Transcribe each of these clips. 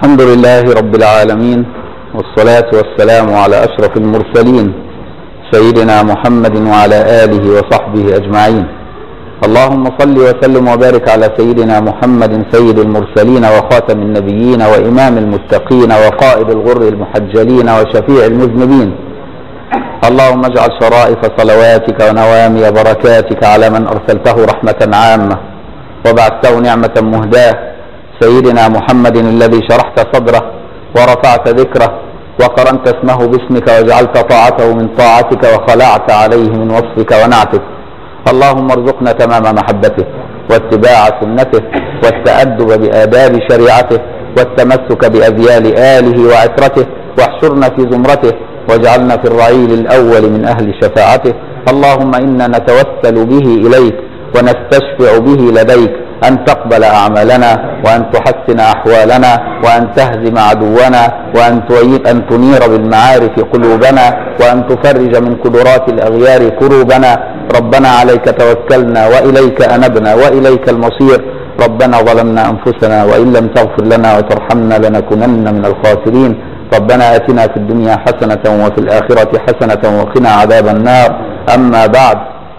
الحمد لله رب العالمين والصلاة والسلام على أشرف المرسلين سيدنا محمد وعلى آله وصحبه أجمعين اللهم صل وسلم وبارك على سيدنا محمد سيد المرسلين وخاتم النبيين وإمام المتقين وقائد الغر المحجلين وشفيع المذنبين اللهم اجعل شرائف صلواتك ونوامي بركاتك على من أرسلته رحمة عامة وبعثته نعمة مهداة سيدنا محمد الذي شرحت صدره ورفعت ذكره وقرنت اسمه باسمك وجعلت طاعته من طاعتك وخلعت عليه من وصفك ونعتك اللهم ارزقنا تمام محبته واتباع سنته والتأدب بآداب شريعته والتمسك بأذيال آله وعترته واحشرنا في زمرته واجعلنا في الرعيل الأول من أهل شفاعته اللهم إنا نتوسل به إليك ونستشفع به لديك أن تقبل أعمالنا وأن تحسن أحوالنا وأن تهزم عدونا وأن أن تنير بالمعارف قلوبنا وأن تفرج من قدرات الأغيار كروبنا ربنا عليك توكلنا وإليك أنبنا وإليك المصير ربنا ظلمنا أنفسنا وإن لم تغفر لنا وترحمنا لنكونن من الخاسرين ربنا آتنا في الدنيا حسنة وفي الآخرة حسنة وقنا عذاب النار أما بعد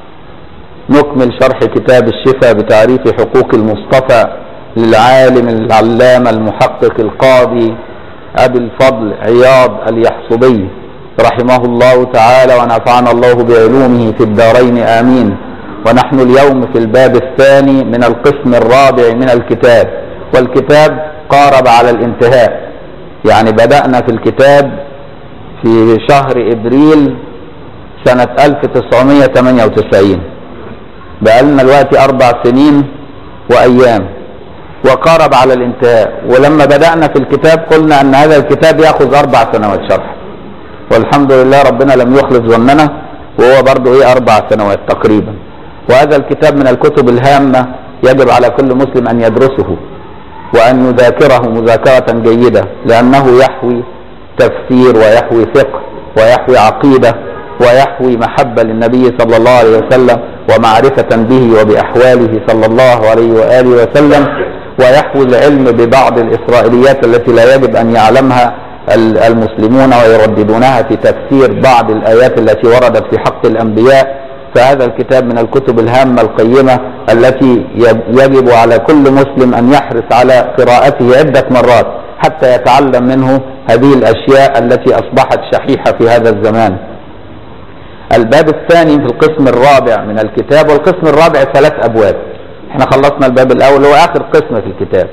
نكمل شرح كتاب الشفاء بتعريف حقوق المصطفى للعالم العلامة المحقق القاضي أبي الفضل عياض اليحصبي رحمه الله تعالى ونفعنا الله بعلومه في الدارين آمين ونحن اليوم في الباب الثاني من القسم الرابع من الكتاب والكتاب قارب على الانتهاء يعني بدأنا في الكتاب في شهر إبريل سنة 1998 بقالنا الوقت أربع سنين وأيام وقارب على الانتهاء ولما بدأنا في الكتاب قلنا أن هذا الكتاب يأخذ أربع سنوات شرح والحمد لله ربنا لم يخلص ظننا وهو برضه إيه أربع سنوات تقريبا وهذا الكتاب من الكتب الهامة يجب على كل مسلم أن يدرسه وأن يذاكره مذاكرة جيدة لأنه يحوي تفسير ويحوي فقه ويحوي عقيدة ويحوي محبة للنبي صلى الله عليه وسلم ومعرفة به وبأحواله صلى الله عليه وآله وسلم ويحوي العلم ببعض الإسرائيليات التي لا يجب أن يعلمها المسلمون ويرددونها في تفسير بعض الآيات التي وردت في حق الأنبياء فهذا الكتاب من الكتب الهامة القيمة التي يجب على كل مسلم أن يحرص على قراءته عدة مرات حتى يتعلم منه هذه الأشياء التي أصبحت شحيحة في هذا الزمان الباب الثاني في القسم الرابع من الكتاب والقسم الرابع ثلاث أبواب احنا خلصنا الباب الأول هو آخر قسم في الكتاب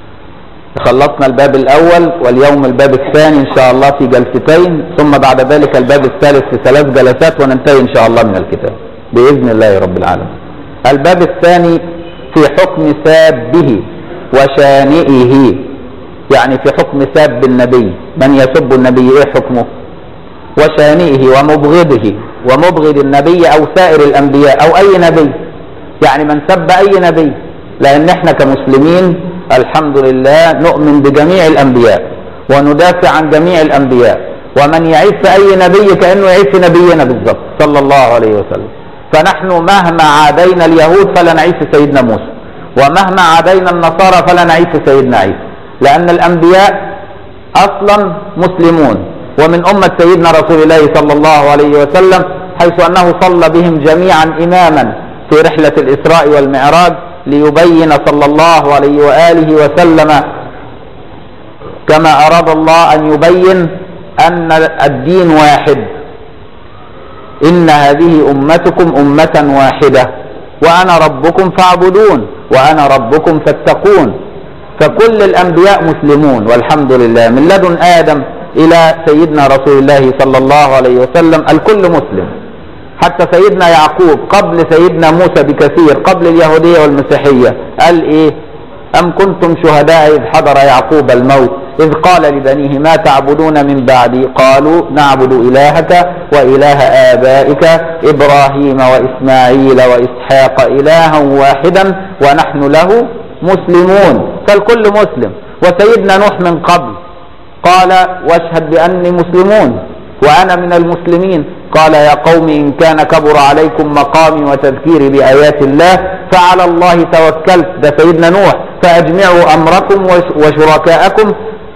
خلصنا الباب الأول واليوم الباب الثاني إن شاء الله في جلستين ثم بعد ذلك الباب الثالث في ثلاث جلسات وننتهي إن شاء الله من الكتاب بإذن الله رب العالمين الباب الثاني في حكم سابه وشانئه يعني في حكم ساب النبي من يسب النبي ايه حكمه وشانئه ومبغضه ومبغض النبي او سائر الانبياء او اي نبي يعني من سب اي نبي لان احنا كمسلمين الحمد لله نؤمن بجميع الانبياء وندافع عن جميع الانبياء ومن يعيش في اي نبي كانه يعيش في نبينا بالضبط صلى الله عليه وسلم فنحن مهما عادينا اليهود فلا نعيش في سيدنا موسى ومهما عادينا النصارى فلا نعيش في سيدنا عيسى لان الانبياء اصلا مسلمون ومن امه سيدنا رسول الله صلى الله عليه وسلم حيث انه صلى بهم جميعا اماما في رحله الاسراء والمعراج ليبين صلى الله عليه واله وسلم كما اراد الله ان يبين ان الدين واحد ان هذه امتكم امه واحده وانا ربكم فاعبدون وانا ربكم فاتقون فكل الانبياء مسلمون والحمد لله من لدن ادم الى سيدنا رسول الله صلى الله عليه وسلم الكل مسلم حتى سيدنا يعقوب قبل سيدنا موسى بكثير قبل اليهوديه والمسيحيه قال ايه ام كنتم شهداء اذ حضر يعقوب الموت إذ قال لبنيه ما تعبدون من بعدي قالوا نعبد إلهك وإله آبائك إبراهيم وإسماعيل وإسحاق إلها واحدا ونحن له مسلمون فالكل مسلم وسيدنا نوح من قبل قال واشهد بأني مسلمون وأنا من المسلمين قال يا قوم إن كان كبر عليكم مقامي وتذكيري بآيات الله فعلى الله توكلت ده سيدنا نوح فأجمعوا أمركم وشركاءكم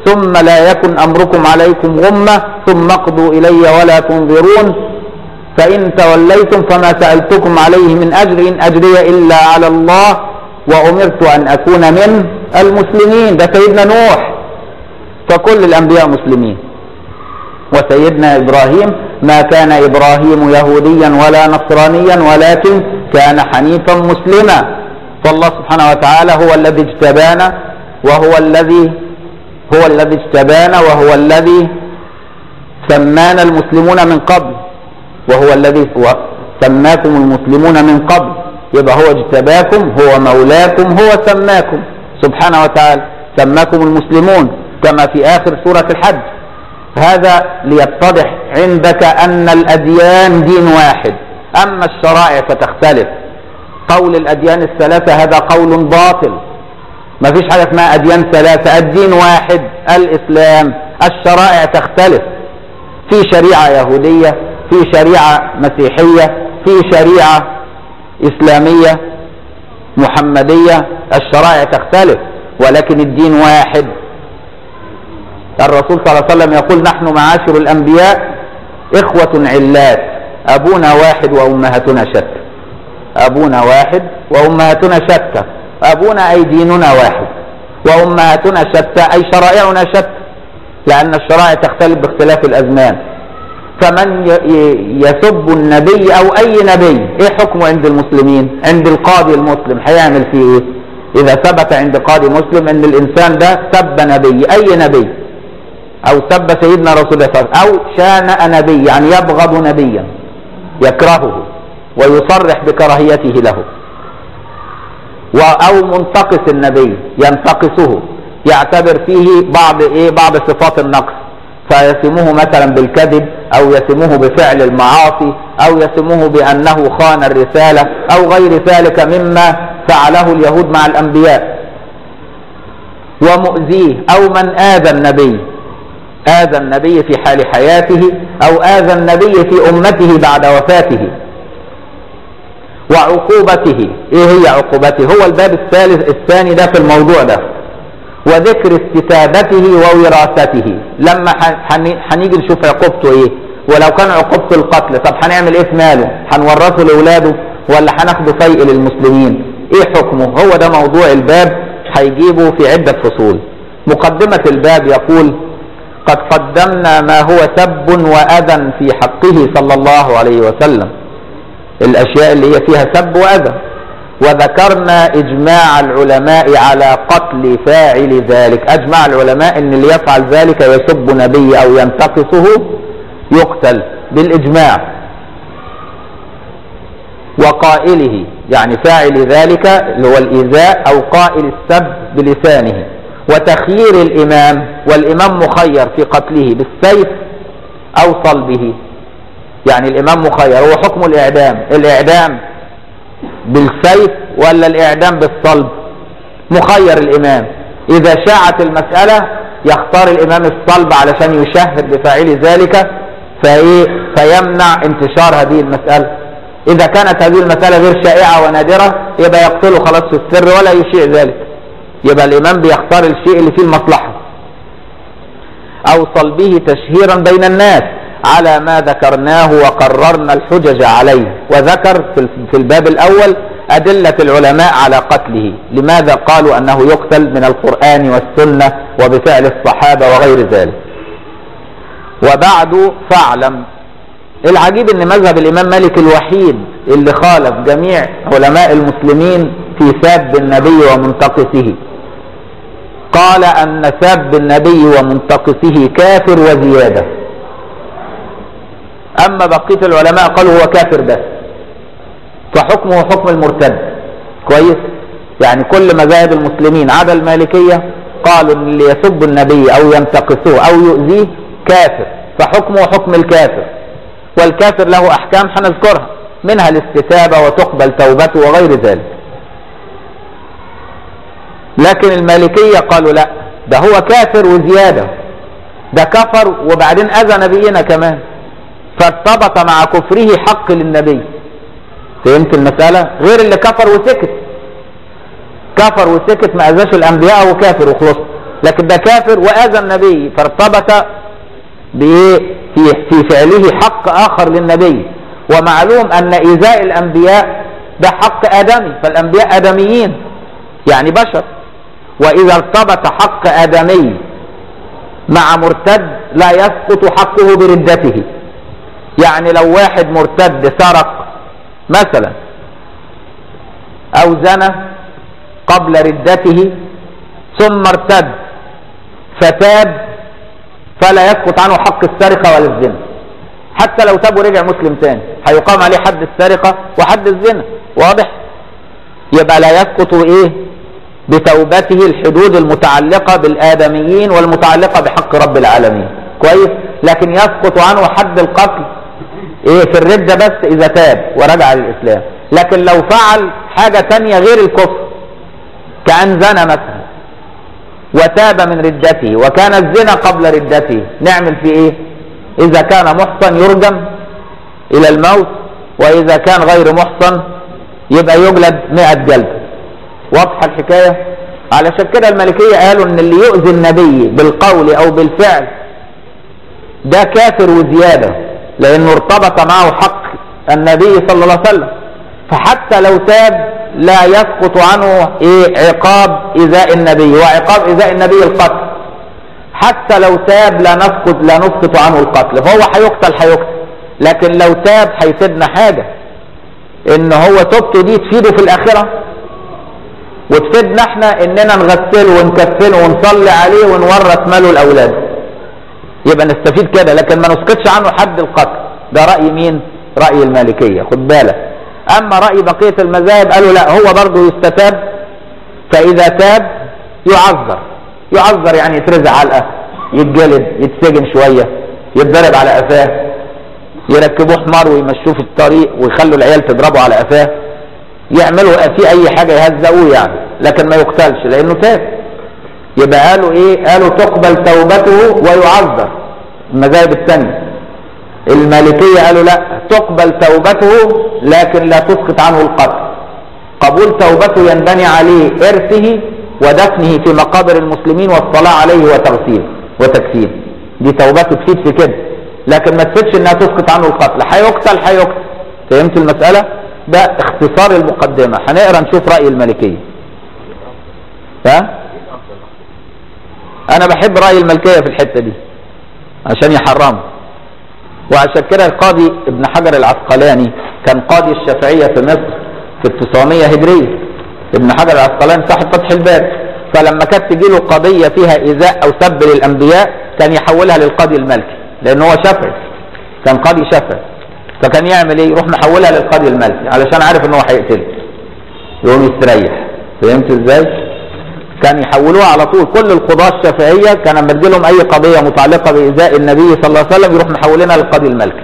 ثم لا يكن أمركم عليكم غمة ثم اقضوا إلي ولا تنظرون فإن توليتم فما سألتكم عليه من أجر إن أجري إلا على الله وأمرت أن أكون من المسلمين ده سيدنا نوح فكل الأنبياء مسلمين وسيدنا إبراهيم ما كان إبراهيم يهوديا ولا نصرانيا ولكن كان حنيفا مسلما فالله سبحانه وتعالى هو الذي اجتبانا وهو الذي هو الذي اجتبانا وهو الذي سمانا المسلمون من قبل وهو الذي سماكم المسلمون من قبل يبقى هو اجتباكم هو مولاكم هو سماكم سبحانه وتعالى سماكم المسلمون كما في آخر سورة الحج هذا ليتضح عندك أن الأديان دين واحد أما الشرائع فتختلف قول الأديان الثلاثة هذا قول باطل ما فيش حاجة اسمها أديان ثلاثة الدين واحد الإسلام الشرائع تختلف في شريعة يهودية في شريعة مسيحية في شريعة إسلامية محمدية الشرائع تختلف ولكن الدين واحد الرسول صلى الله عليه وسلم يقول نحن معاشر الأنبياء إخوة علات أبونا واحد وأمهاتنا شتى أبونا واحد وأمهاتنا شتى أبونا أي ديننا واحد وأمهاتنا شتى أي شرائعنا شتى لأن الشرائع تختلف باختلاف الأزمان فمن يسب النبي أو أي نبي إيه حكمه عند المسلمين عند القاضي المسلم هيعمل فيه إيه إذا ثبت عند قاضي مسلم أن الإنسان ده سب نبي أي نبي أو سب سيدنا رسول الله صلى الله عليه وسلم أو شانأ نبي يعني يبغض نبيا يكرهه ويصرح بكراهيته له أو منتقص النبي ينتقصه يعتبر فيه بعض إيه بعض صفات النقص فيسموه مثلا بالكذب أو يسموه بفعل المعاصي أو يسموه بأنه خان الرسالة أو غير ذلك مما فعله اليهود مع الأنبياء ومؤذيه أو من آذى النبي آذى النبي في حال حياته أو آذى النبي في أمته بعد وفاته وعقوبته إيه هي عقوبته هو الباب الثالث الثاني ده في الموضوع ده وذكر استتابته ووراثته لما هنيجي نشوف عقوبته ايه ولو كان عقوبته القتل طب هنعمل ايه في ماله هنورثه لاولاده ولا هناخده فيء للمسلمين ايه حكمه هو ده موضوع الباب هيجيبه في عدة فصول مقدمة الباب يقول قد قدمنا ما هو سب وأذى في حقه صلى الله عليه وسلم الأشياء اللي هي فيها سب وأذى وذكرنا إجماع العلماء على قتل فاعل ذلك أجمع العلماء أن اللي يفعل ذلك يسب نبي أو ينتقصه يقتل بالإجماع وقائله يعني فاعل ذلك اللي هو الإيذاء أو قائل السب بلسانه وتخيير الإمام والإمام مخير في قتله بالسيف أو صلبه يعني الإمام مخير هو حكم الإعدام الإعدام بالسيف ولا الإعدام بالصلب مخير الإمام إذا شاعت المسألة يختار الإمام الصلب علشان يشهر بفاعل ذلك فإيه فيمنع انتشار هذه المسألة إذا كانت هذه المسألة غير شائعة ونادرة يبقى يقتله خلاص في السر ولا يشيع ذلك يبقى الإمام بيختار الشيء اللي فيه المصلحة أو صلبه تشهيرا بين الناس على ما ذكرناه وقررنا الحجج عليه وذكر في الباب الأول أدلة العلماء على قتله لماذا قالوا أنه يقتل من القرآن والسنة وبفعل الصحابة وغير ذلك وبعد فاعلم العجيب ان مذهب الامام مالك الوحيد اللي خالف جميع علماء المسلمين في سب النبي ومنتقصه قال ان سب النبي ومنتقصه كافر وزياده اما بقيه العلماء قالوا هو كافر بس فحكمه حكم المرتد كويس يعني كل مذاهب المسلمين عدا المالكيه قالوا ان اللي يسب النبي او ينتقصه او يؤذيه كافر فحكمه حكم الكافر والكافر له احكام هنذكرها منها الاستتابه وتقبل توبته وغير ذلك لكن المالكيه قالوا لا ده هو كافر وزياده ده كفر وبعدين اذى نبينا كمان فارتبط مع كفره حق للنبي فهمت المسألة غير اللي كفر وسكت كفر وسكت ما أذاش الأنبياء وكافر وخلص لكن ده كافر واذى النبي فارتبط بايه في في فعله حق اخر للنبي ومعلوم ان ايذاء الانبياء ده حق ادمي فالانبياء ادميين يعني بشر واذا ارتبط حق ادمي مع مرتد لا يسقط حقه بردته يعني لو واحد مرتد سرق مثلا او زنى قبل ردته ثم ارتد فتاب فلا يسقط عنه حق السرقة ولا الزنا حتى لو تاب ورجع مسلم تاني هيقام عليه حد السرقة وحد الزنا واضح يبقى لا يسقط ايه بتوبته الحدود المتعلقة بالآدميين والمتعلقة بحق رب العالمين كويس لكن يسقط عنه حد القتل ايه في الردة بس اذا تاب ورجع للاسلام لكن لو فعل حاجة تانية غير الكفر كأن زنى مثلا وتاب من ردته وكان الزنا قبل ردته نعمل في ايه اذا كان محصن يرجم الى الموت واذا كان غير محصن يبقى يجلد مئة جلد واضحة الحكاية علشان كده الملكية قالوا ان اللي يؤذي النبي بالقول او بالفعل ده كافر وزيادة لانه ارتبط معه حق النبي صلى الله عليه وسلم فحتى لو تاب لا يسقط عنه ايه عقاب ايذاء النبي وعقاب ايذاء النبي القتل حتى لو تاب لا نسقط لا نسقط عنه القتل فهو هيقتل هيقتل لكن لو تاب هيفيدنا حاجه ان هو توبته دي تفيده في الاخره وتفيدنا احنا اننا نغسله ونكفله ونصلي عليه ونورث ماله الاولاد يبقى نستفيد كده لكن ما نسقطش عنه حد القتل ده راي مين راي المالكيه خد بالك اما راي بقيه المذاهب قالوا لا هو برضه يستتاب فاذا تاب يعذر يعذر يعني يترزع علقه يتجلد يتسجن شويه يتضرب على قفاه يركبوه حمار ويمشوه في الطريق ويخلوا العيال تضربه على قفاه يعملوا فيه اي حاجه يهزقوه يعني لكن ما يقتلش لانه تاب يبقى قالوا ايه قالوا تقبل توبته ويعذر المذاهب الثانيه المالكية قالوا لا تقبل توبته لكن لا تسقط عنه القتل قبول توبته ينبني عليه إرثه ودفنه في مقابر المسلمين والصلاة عليه وتغسيله وتكفيره دي توبته تفيد في كده لكن ما تفيدش انها تسقط عنه القتل هيقتل هيقتل فهمت المسألة ده اختصار المقدمة هنقرا نشوف رأي المالكية ها انا بحب رأي الملكية في الحتة دي عشان يحرمه وعشان كده القاضي ابن حجر العسقلاني كان قاضي الشافعية في مصر في 900 هجرية ابن حجر العسقلاني صاحب فتح الباب فلما كانت تجي له قضية فيها إيذاء أو سب للأنبياء كان يحولها للقاضي الملكي لأن هو شافعي كان قاضي شافعي فكان يعمل ايه يروح محولها للقاضي الملكي علشان عارف ان هو هيقتله يقوم يستريح فهمت ازاي كان يحولوها على طول كل القضاة الشافعية كان مدي لهم اي قضية متعلقة بايذاء النبي صلى الله عليه وسلم يروح محولينها للقاضي الملكي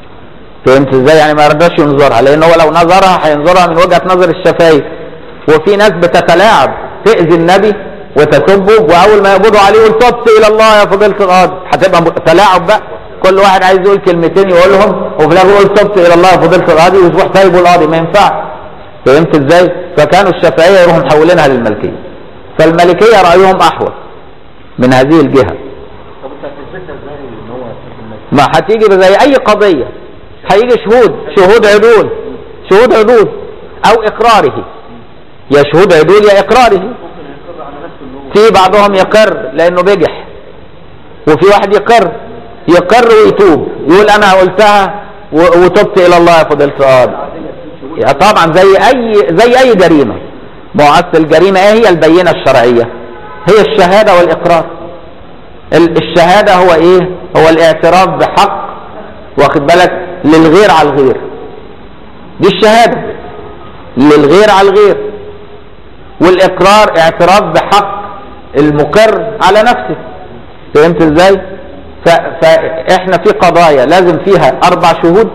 فهمت ازاي يعني ما يرضاش ينظرها لان هو لو نظرها هينظرها من وجهة نظر الشافعية وفي ناس بتتلاعب تأذي النبي وتسبه واول ما يقبضوا عليه يقول تبت الى الله يا فضيلة القاضي هتبقى تلاعب بقى كل واحد عايز يقول كلمتين يقولهم وفي الاخر يقول تبت الى الله يا فضيلة القاضي ويصبح سايبه القاضي ما ينفعش فهمت ازاي فكانوا الشافعية يروحوا محولينها للملكية فالملكية رأيهم أحوط من هذه الجهة طب انت هتثبتها ازاي ان هو ما هتيجي زي أي قضية هيجي شهود شهود عدول شهود عدول أو إقراره يا شهود عدول يا إقراره ممكن يقر على نفسه ان هو في بعضهم يقر لأنه بجح وفي واحد يقر يقر ويتوب يقول أنا قلتها و- وتبت إلى الله يا فضيلة القاضي يا طبعا زي أي زي أي جريمة ما هو أصل الجريمة إيه هي البينة الشرعية هي الشهادة والإقرار ال- الشهادة هو إيه هو الاعتراف بحق واخد بالك للغير على الغير دي الشهادة للغير على الغير والإقرار اعتراف بحق المقر على نفسه فهمت ازاي ف- فاحنا في قضايا لازم فيها اربع شهود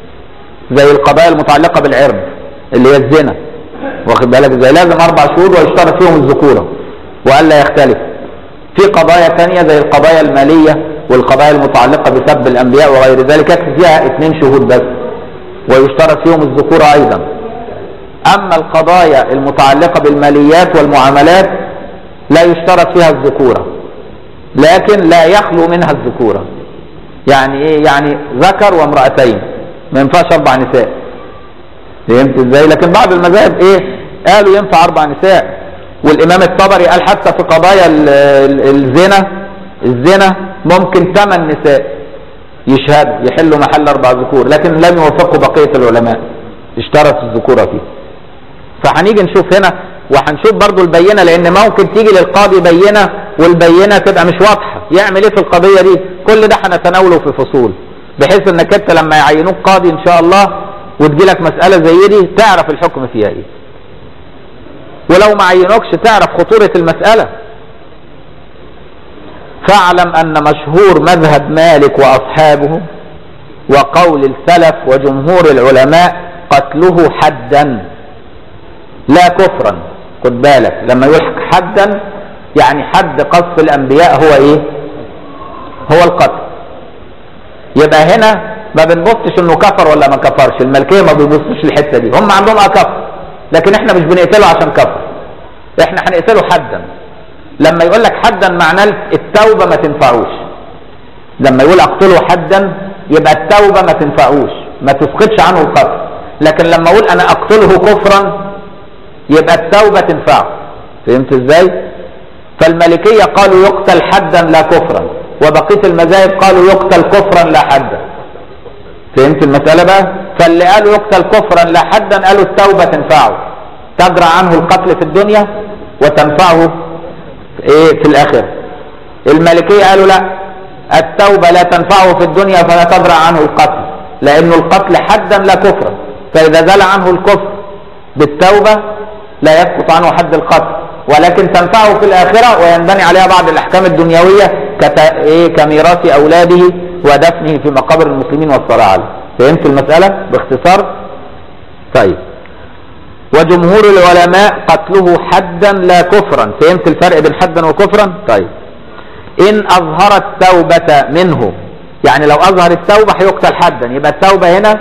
زي القضايا المتعلقة بالعرض اللي هي الزنا واخد بالك ازاي لازم اربع شهود ويشترط فيهم الذكورة والا يختلف في قضايا تانية زي القضايا المالية والقضايا المتعلقة بسب الانبياء وغير ذلك يكفي فيها اثنين شهود بس ويشترط فيهم الذكورة ايضا اما القضايا المتعلقة بالماليات والمعاملات لا يشترط فيها الذكورة لكن لا يخلو منها الذكورة يعني ايه يعني ذكر وامرأتين ما ينفعش اربع نساء فهمت ازاي لكن بعض المذاهب ايه قالوا ينفع اربع نساء والامام الطبري قال حتى في قضايا ال- ال- الزنا الزنا ممكن ثمان نساء يشهدوا يحلوا محل اربع ذكور لكن لم يوفقوا بقيه العلماء اشترط الذكوره فيه فهنيجي نشوف هنا وهنشوف برضو البينه لان ممكن تيجي للقاضي بينه والبينه تبقى مش واضحه يعمل ايه في القضيه دي كل ده هنتناوله في فصول بحيث انك انت لما يعينوك قاضي ان شاء الله وتجيلك مساله زي دي تعرف الحكم فيها ايه ولو ما عينوكش تعرف خطوره المساله فاعلم ان مشهور مذهب مالك واصحابه وقول السلف وجمهور العلماء قتله حدا لا كفرا خد بالك لما يقول حدا يعني حد قذف الانبياء هو ايه هو القتل يبقى هنا ما بنبصش انه كفر ولا ما كفرش الملكيه ما بيبصوش الحته دي هم عندهم اه كفر لكن احنا مش بنقتله عشان كفر احنا هنقتله حدا لما يقول لك حدا معناه التوبه ما تنفعوش لما يقول اقتله حدا يبقى التوبه ما تنفعوش ما تسقطش عنه القتل لكن لما اقول انا اقتله كفرا يبقى التوبه تنفعه فهمت ازاي فالمالكيه قالوا يقتل حدا لا كفرا وبقيه المذاهب قالوا يقتل كفرا لا حدا فهمت المساله بقى فاللي قالوا يقتل كفرا لا حدا قالوا التوبه تنفعه تدرى عنه القتل في الدنيا وتنفعه ايه في الاخره المالكيه قالوا لا التوبه لا تنفعه في الدنيا فلا تدرى عنه القتل لانه القتل حدا لا كفرا فاذا زال عنه الكفر بالتوبه لا يسقط عنه حد القتل ولكن تنفعه في الاخره وينبني عليها بعض الاحكام الدنيويه كت... إيه كميراث اولاده ودفنه في مقابر المسلمين والصلاه عليه فهمت المساله باختصار طيب وجمهور العلماء قتله حدا لا كفرا فهمت الفرق بين حدا وكفرا طيب ان اظهر التوبة منه يعني لو اظهر التوبة هيقتل حدا يبقى التوبة هنا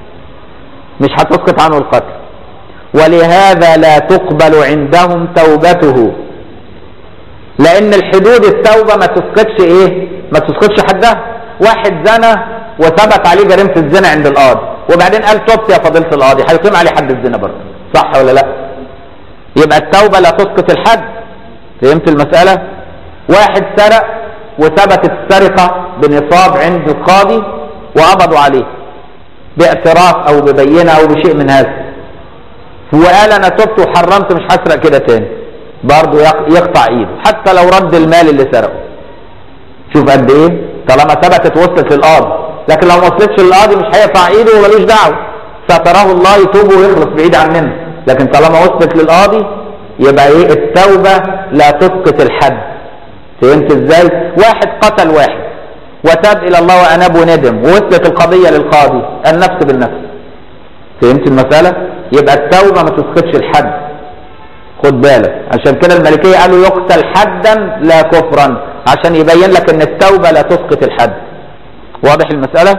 مش هتسقط عنه القتل ولهذا لا تقبل عندهم توبته لان الحدود التوبة ما تسقطش ايه ما تسقطش حدها واحد زنى وثبت عليه جريمة الزنا عند القاضي وبعدين قال تبت يا فضيلة القاضي هيقيم عليه حد الزنا برضه صح ولا لا يبقى التوبة لا تسقط الحد فهمت المسألة واحد سرق وثبتت السرقة بنصاب عند القاضي وقبضوا عليه باعتراف او ببينة او بشيء من هذا وقال انا تبت وحرمت مش هسرق كده تاني برضه يقطع ايده حتى لو رد المال اللي سرقه شوف قد ايه طالما ثبتت وصلت للقاضي لكن لو ما وصلتش للقاضي مش هيقطع ايده وملوش دعوه ستراه الله يتوب ويخلص بعيد عننا لكن طالما وصلت للقاضي يبقى ايه التوبه لا تسقط الحد فهمت ازاي واحد قتل واحد وتاب الى الله واناب وندم ووصلت القضيه للقاضي النفس بالنفس فهمت المساله يبقى التوبه ما تسقطش الحد خد بالك عشان كده الملكيه قالوا يقتل حدا لا كفرا عشان يبين لك ان التوبه لا تسقط الحد واضح المساله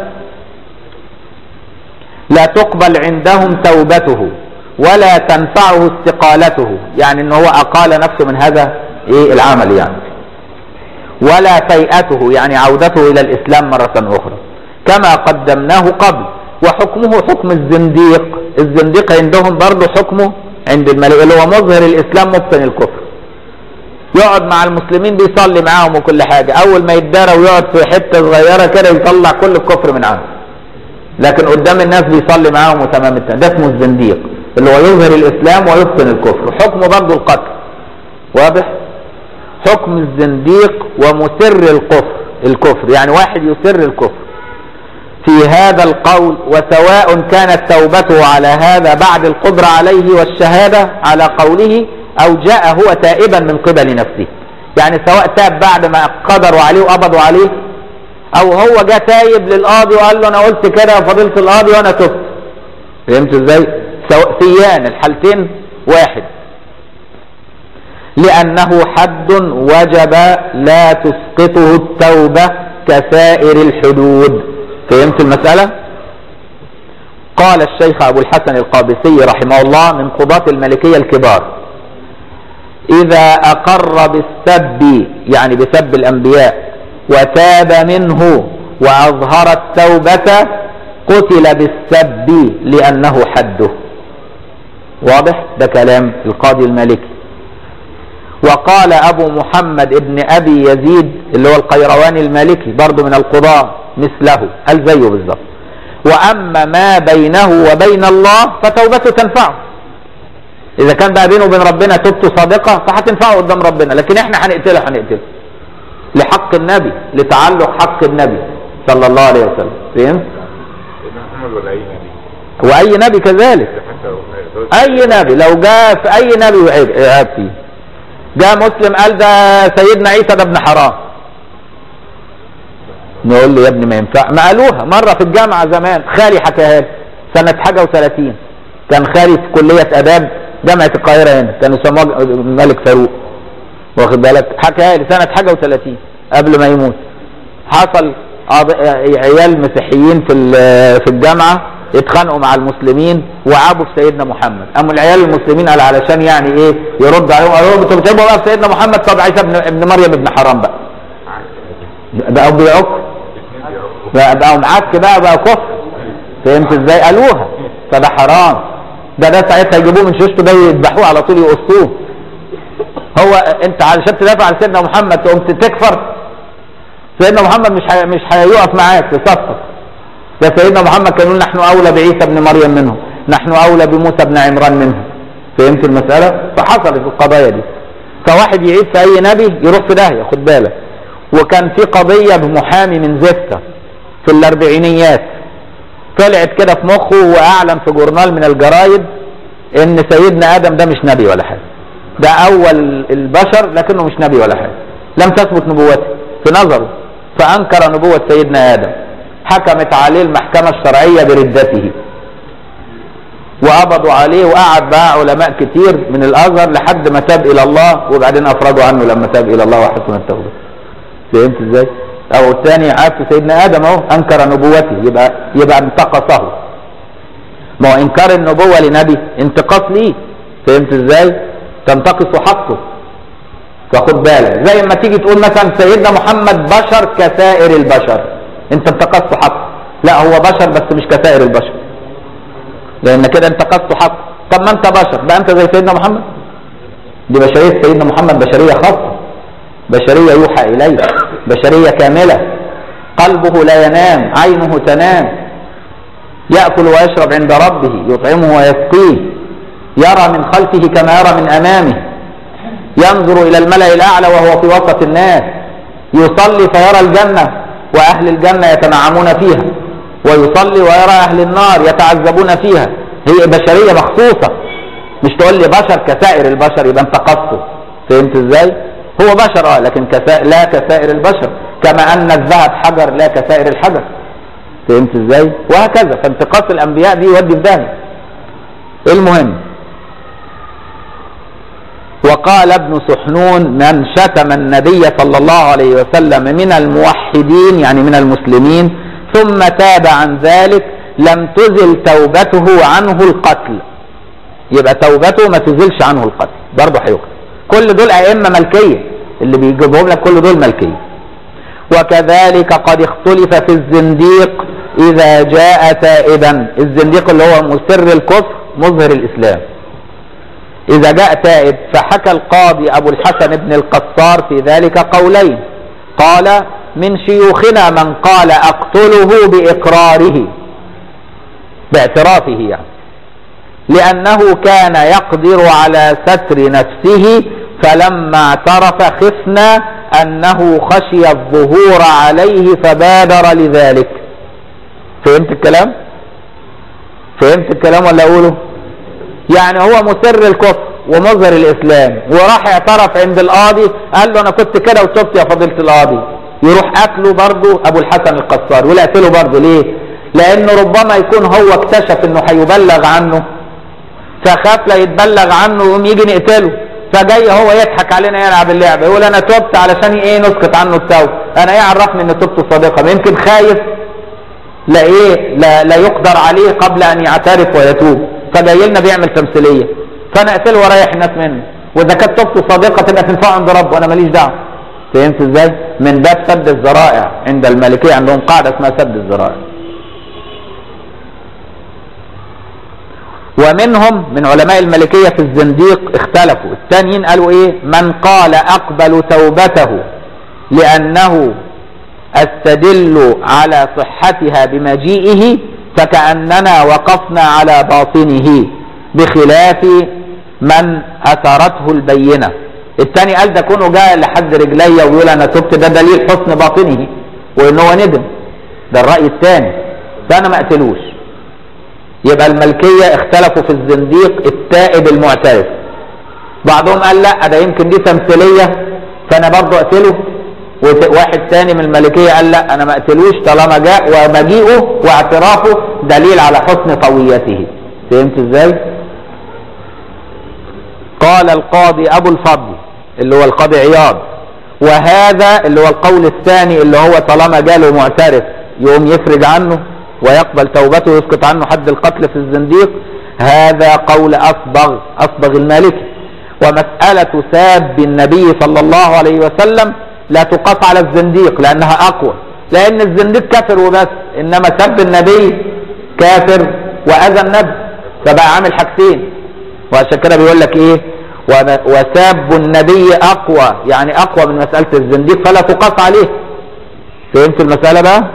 لا تقبل عندهم توبته ولا تنفعه استقالته يعني ان هو اقال نفسه من هذا ايه العمل يعني ولا فيئته يعني عودته الى الاسلام مرة اخرى كما قدمناه قبل وحكمه حكم الزنديق الزنديق عندهم برضه حكمه عند الملك اللي هو مظهر الاسلام مبطن الكفر يقعد مع المسلمين بيصلي معاهم وكل حاجة اول ما يتدارى ويقعد في حتة صغيرة كده يطلع كل الكفر من عنده لكن قدام الناس بيصلي معاهم وتمام التمام ده اسمه الزنديق اللي هو يظهر الاسلام ويبطن الكفر حكمه برضه القتل واضح حكم الزنديق ومسر الكفر الكفر يعني واحد يسر الكفر في هذا القول وسواء كانت توبته على هذا بعد القدرة عليه والشهادة على قوله او جاء هو تائبا من قبل نفسه يعني سواء تاب بعد ما قدروا عليه وقبضوا عليه او هو جاء تايب للقاضي وقال له انا قلت كده يا فضيله القاضي وانا تبت فهمت ازاي سواء سيان الحالتين واحد لانه حد وجب لا تسقطه التوبه كسائر الحدود فهمت المساله قال الشيخ ابو الحسن القابسي رحمه الله من قضاة الملكيه الكبار إذا أقر بالسب يعني بسب الأنبياء وتاب منه وأظهر التوبة قتل بالسب لأنه حده واضح ده كلام القاضي المالكي وقال أبو محمد ابن أبي يزيد اللي هو القيرواني المالكي برضه من القضاة مثله قال زيه بالظبط وأما ما بينه وبين الله فتوبته تنفعه إذا كان بقى بينه وبين ربنا توبته صادقة فهتنفعه قدام ربنا لكن احنا هنقتله هنقتله لحق النبي لتعلق حق النبي صلى الله عليه وسلم فهمت؟ محمد ولا اي نبي وأي نبي كذلك حتى لو اي نبي لو جاء في اي نبي وعيب عيب فيه جاء مسلم قال ده سيدنا عيسى ده ابن حرام نقول له يا ابني ما ينفع ما قالوها مره في الجامعه زمان خالي حكاها لي سنه حاجه و30 كان خالي في كليه اداب جامعه القاهره هنا كان يسموه الملك فاروق واخد بالك حكاها لي سنه حاجه و30 قبل ما يموت حصل قض- عيال مسيحيين في ال- في الجامعه اتخانقوا مع المسلمين وعابوا في سيدنا محمد قاموا العيال المسلمين قال علشان يعني ايه يرد عليهم قالوا لهم انتوا بتحبوا بقى في سيدنا محمد طب عيسى ابن ابن مريم ابن حرام بقى بقوا بيعكوا بقى بقوا معاك بقى بقى كفر فهمت ازاي قالوها فده حرام ده ده ساعتها يجيبوه من شوشته ده يذبحوه على طول يقصوه هو انت علشان تدافع عن سيدنا محمد تقوم تكفر سيدنا محمد مش حي... مش هيقف معاك في صفك ده سيدنا محمد كان يقول نحن اولى بعيسى ابن مريم منه نحن اولى بموسى بن عمران منه فهمت المساله فحصلت القضايا دي فواحد يعيد في اي نبي يروح في داهيه خد بالك وكان في قضيه بمحامي من زفته في الاربعينيات طلعت كده في مخه واعلن في جورنال من الجرايد ان سيدنا ادم ده مش نبي ولا حاجه ده اول البشر لكنه مش نبي ولا حاجه لم تثبت نبوته في نظره فانكر نبوه سيدنا ادم حكمت عليه المحكمه الشرعيه بردته وقبضوا عليه وقعد بقى علماء كتير من الازهر لحد ما تاب الى الله وبعدين افرجوا عنه لما تاب الى الله وحسن التوبه فهمت ازاي او الثاني عاد في سيدنا ادم اهو انكر نبوته يبقى يبقى انتقصه ما هو انكار النبوه لنبي انتقاص ليه فهمت ازاي تنتقص حقه فخد بالك زي ما تيجي تقول مثلا سيدنا محمد بشر كسائر البشر انت انتقصت حقه لا هو بشر بس مش كسائر البشر لان كده انتقصت حقه طب ما انت بشر بقى انت زي سيدنا محمد دي بشريه سيدنا محمد بشريه خاصه بشريه يوحى اليه بشريه كامله قلبه لا ينام عينه تنام ياكل ويشرب عند ربه يطعمه ويسقيه يرى من خلفه كما يرى من امامه ينظر الى الملا الاعلى وهو في وسط الناس يصلي فيرى الجنه واهل الجنه يتنعمون فيها ويصلي ويرى اهل النار يتعذبون فيها هي بشريه مخصوصه مش تقول لي بشر كسائر البشر يبقى انت قصته فهمت ازاي هو بشر اه لكن كسائر لا كسائر البشر كما ان الذهب حجر لا كسائر الحجر فهمت ازاي وهكذا فانتقاص الانبياء دي يودي في داهيه المهم وقال ابن سحنون من شتم النبي صلى الله عليه وسلم من الموحدين يعني من المسلمين ثم تاب عن ذلك لم تزل توبته عنه القتل يبقى توبته ما تزلش عنه القتل برضه هيقتل كل دول ائمه ملكيه اللي بيجيبهم لك كل دول ملكيه وكذلك قد اختلف في الزنديق اذا جاء تائبا الزنديق اللي هو مسر الكفر مظهر الاسلام إذا جاء تائب فحكى القاضي أبو الحسن بن القصار في ذلك قولين قال من شيوخنا من قال أقتله بإقراره باعترافه يعني لأنه كان يقدر على ستر نفسه فلما اعترف خفنا أنه خشي الظهور عليه فبادر لذلك فهمت الكلام؟ فهمت الكلام ولا أقوله؟ يعني هو مسر الكفر ومظهر الاسلام وراح اعترف عند القاضي قال له انا كنت كده وتبت يا فضيله القاضي يروح قتله برضه ابو الحسن القصار ولا قتله برضه ليه لانه ربما يكون هو اكتشف انه هيبلغ عنه فخاف لا يتبلغ عنه ويقوم يجي نقتله فجاي هو يضحك علينا يلعب اللعبه يقول انا تبت علشان ايه نسكت عنه التوبه انا ايه عرفني ان توبته صادقه يمكن خايف لا ايه لا, لا يقدر عليه قبل ان يعترف ويتوب فجاي لنا بيعمل تمثيليه فنقتله ورايح الناس منه واذا كانت توبته صادقه تبقى تنفعه عند ربه وانا ماليش دعوه فهمت ازاي من باب سد الذرائع عند المالكيه عندهم قاعده اسمها سد الذرائع ومنهم من علماء المالكيه في الزنديق اختلفوا الثانيين قالوا ايه من قال اقبل توبته لانه استدل على صحتها بمجيئه فكاننا وقفنا على باطنه بخلاف من اثرته البينه الثاني قال ده كونه جاء لحد رجليا ويقول انا تبت ده دليل حسن باطنه وان هو ندم ده الراي الثاني فانا ما اقتلوش يبقى الملكيه اختلفوا في الزنديق التائب المعترف بعضهم قال لا ده يمكن دي تمثيليه فانا برضه اقتله وواحد تاني من الملكيه قال لا انا ما اقتلوش طالما جاء ومجيئه واعترافه دليل على حسن طويته فهمت ازاي؟ قال القاضي ابو الفضل اللي هو القاضي عياض وهذا اللي هو القول الثاني اللي هو طالما جاله معترف يقوم يفرج عنه ويقبل توبته ويسقط عنه حد القتل في الزنديق هذا قول اصبغ اصبغ المالكي ومسألة ساب النبي صلى الله عليه وسلم لا تقاس على الزنديق لانها اقوى لان الزنديق كافر وبس انما سب النبي كافر واذى النبي فبقى عامل حاجتين وعشان كده بيقول لك ايه وساب النبي اقوى يعني اقوى من مساله الزنديق فلا تقاس عليه فهمت المساله بقى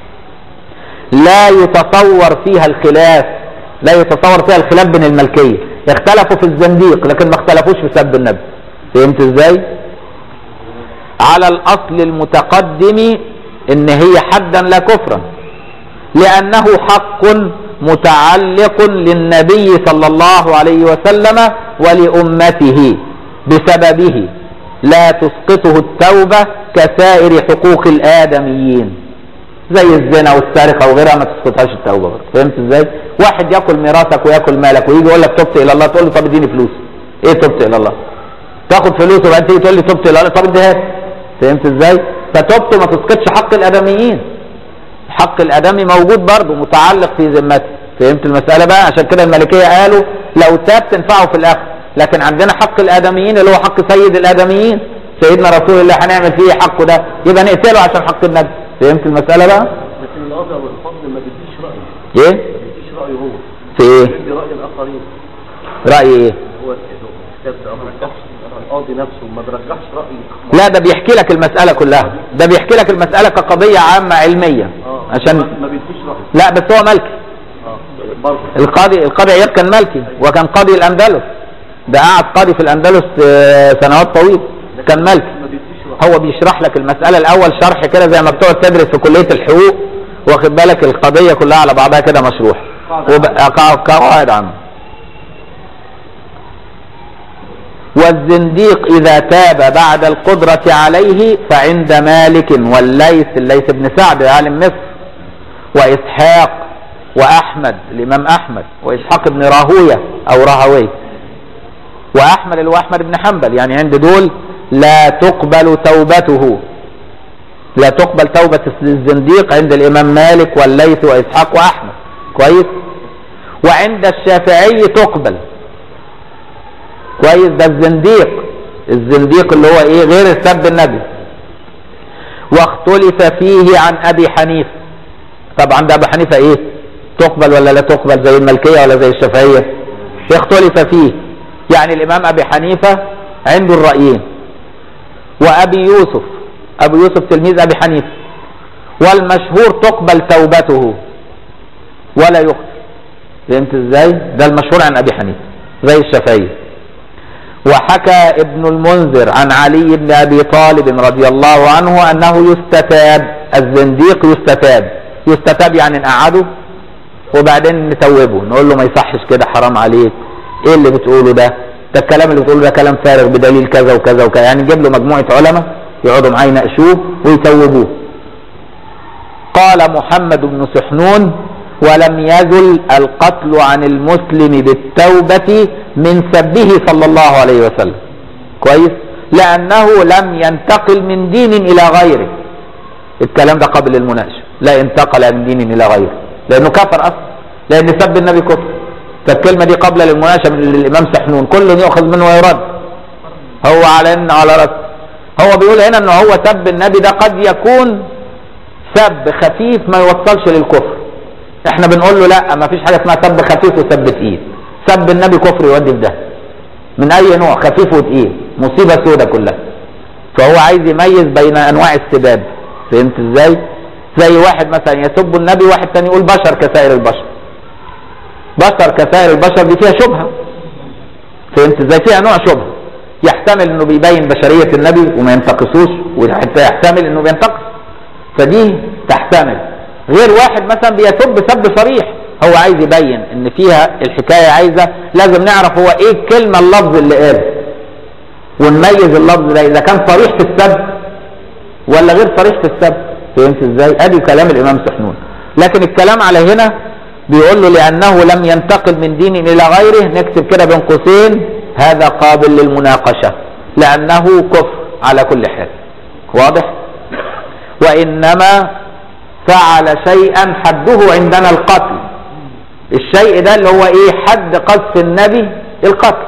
لا يتصور فيها الخلاف لا يتصور فيها الخلاف بين الملكيه اختلفوا في الزنديق لكن ما اختلفوش في سب النبي فهمت ازاي على الاصل المتقدم ان هي حدا لا كفرا لانه حق متعلق للنبي صلى الله عليه وسلم ولأمته بسببه لا تسقطه التوبة كسائر حقوق الآدميين زي الزنا والسرقة وغيرها ما تسقطهاش التوبة برضه فهمت ازاي؟ واحد ياكل ميراثك وياكل مالك ويجي يقول لك تبت إلى الله تقول له طب اديني فلوس ايه تبت إلى الله؟ تاخد فلوس وبعدين تيجي تقول لي تبت إلى الله طب اديها لي. فهمت ازاي؟ فتوبته ما تسقطش حق الآدميين حق الآدمي موجود برضه متعلق في ذمته فهمت المسألة بقى عشان كده الملكية قالوا لو تاب تنفعه في الآخر لكن عندنا حق الآدميين اللي هو حق سيد الآدميين سيدنا رسول الله هنعمل فيه حقه ده يبقى نقتله عشان حق النبي فهمت المسألة بقى لكن القاضي ابو الفضل ما بيديش رايه ايه ما بيديش رايه هو في ايه بيدي راي الاخرين رأي ايه هو كتاب ابو الفضل القاضي نفسه ما بيرجحش راي لا ده بيحكي لك المسألة كلها ده بيحكي لك المسألة كقضية عامة علمية اه عشان ما بيديش راي لا بس هو ملكي اه برضه القاضي القاضي عياض كان ملكي وكان قاضي الأندلس ده قعد قاضي في الأندلس آه، سنوات طويلة كان ملكي ما بيديش راي هو بيشرح لك المسألة الأول شرح كده زي ما بتقعد تدرس في كلية الحقوق واخد بالك القضية كلها على بعضها كده مشروح وبقى قا- قواعد عامة والزنديق إذا تاب بعد القدرة عليه فعند مالك والليث الليث بن سعد عالم مصر وإسحاق وأحمد الإمام أحمد وإسحاق بن راهوية أو راهويه واحمد اللي هو احمد بن حنبل يعني عند دول لا تقبل توبته لا تقبل توبة الزنديق عند الامام مالك والليث واسحاق واحمد كويس وعند الشافعي تقبل كويس ده الزنديق الزنديق اللي هو ايه غير سب النبي واختلف فيه عن ابي حنيفه طبعا ده ابو حنيفه ايه تقبل ولا لا تقبل زي الملكيه ولا زي الشافعيه اختلف فيه يعني الامام ابي حنيفه عنده الرايين وابي يوسف ابو يوسف تلميذ ابي حنيفه والمشهور تقبل توبته ولا يقتل فهمت ازاي ده المشهور عن ابي حنيفه زي الشافعيه وحكى ابن المنذر عن علي بن ابي طالب رضي الله عنه انه يستتاب الزنديق يستتاب يستتاب يعني نقعده وبعدين نتوبه نقول له ما يصحش كده حرام عليك ايه اللي بتقوله ده ده الكلام اللي بتقوله ده كلام فارغ بدليل كذا وكذا وكذا يعني نجيب له مجموعه علماء يقعدوا معاه يناقشوه ويتوبوه قال محمد بن سحنون ولم يزل القتل عن المسلم بالتوبة من سبه صلى الله عليه وسلم كويس لأنه لم ينتقل من دين إلى غيره الكلام ده قبل المناقشة لا انتقل من دين إلى غيره لأنه كفر أصلا لأن سب النبي كفر فالكلمة دي قبل المناقشة من الإمام سحنون كل يؤخذ منه ويرد هو على ان على رأس هو بيقول هنا ان هو سب النبي ده قد يكون سب خفيف ما يوصلش للكفر احنا بنقول له لا ما فيش حاجه اسمها سب خفيف وسب تقيل سب النبي كفر يودي في ده من اي نوع خفيف وتقيل مصيبه سودة كلها فهو عايز يميز بين انواع السباب فهمت ازاي زي واحد مثلا يسب النبي واحد تاني يقول بشر كسائر البشر بشر كسائر البشر دي فيها شبهه فهمت ازاي فيها نوع شبهه يحتمل انه بيبين بشريه النبي وما ينتقصوش وحتى يحتمل انه بينتقص فدي تحتمل غير واحد مثلا بيسب سب صريح هو عايز يبين ان فيها الحكايه عايزه لازم نعرف هو ايه الكلمه اللفظ اللي قال ونميز اللفظ ده اذا كان صريح في السب ولا غير صريح في السب فهمت ازاي ادي كلام الامام سحنون لكن الكلام على هنا بيقول له لانه لم ينتقل من دين الى غيره نكتب كده بين قوسين هذا قابل للمناقشه لانه كفر على كل حال واضح وانما فعل شيئا حده عندنا القتل الشيء ده اللي هو ايه حد قذف النبي القتل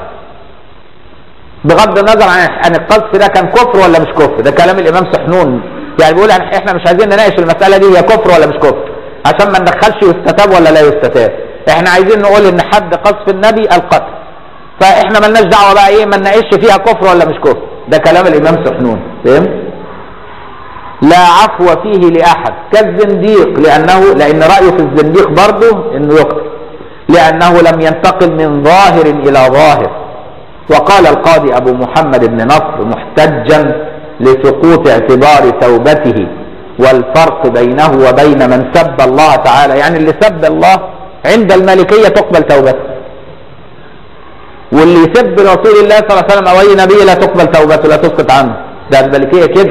بغض النظر عن عن القذف ده كان كفر ولا مش كفر ده كلام الامام سحنون يعني بيقول عن- احنا مش عايزين نناقش المساله دي هي كفر ولا مش كفر عشان ما ندخلش يستتاب ولا لا يستتاب احنا عايزين نقول ان حد قذف النبي القتل فاحنا ملناش دعوه بقى ايه ما نناقش فيها كفر ولا مش كفر ده كلام الامام سحنون فهمت لا عفو فيه لأحد كالزنديق لأنه لأن رأيه في الزنديق برضه إنه يقتل لأنه لم ينتقل من ظاهر إلى ظاهر وقال القاضي أبو محمد بن نصر محتجا لسقوط اعتبار توبته والفرق بينه وبين من سب الله تعالى يعني اللي سب الله عند الملكية تقبل توبته واللي يسب رسول الله صلى الله عليه وسلم أو أي نبي لا تقبل توبته لا تسقط عنه ده الملكية كده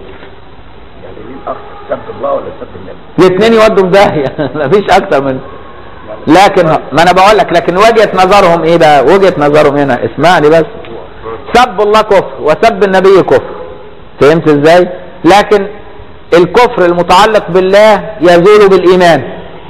يعني ليه الاخ سب الله ولا سب النبي الاثنين يودوا في داهيه مفيش اكتر من لكن ما انا بقول لك لكن وجهه نظرهم ايه بقى وجهه نظرهم هنا اسمعني بس سب الله كفر وسب النبي كفر فهمت ازاي لكن الكفر المتعلق بالله يزول بالايمان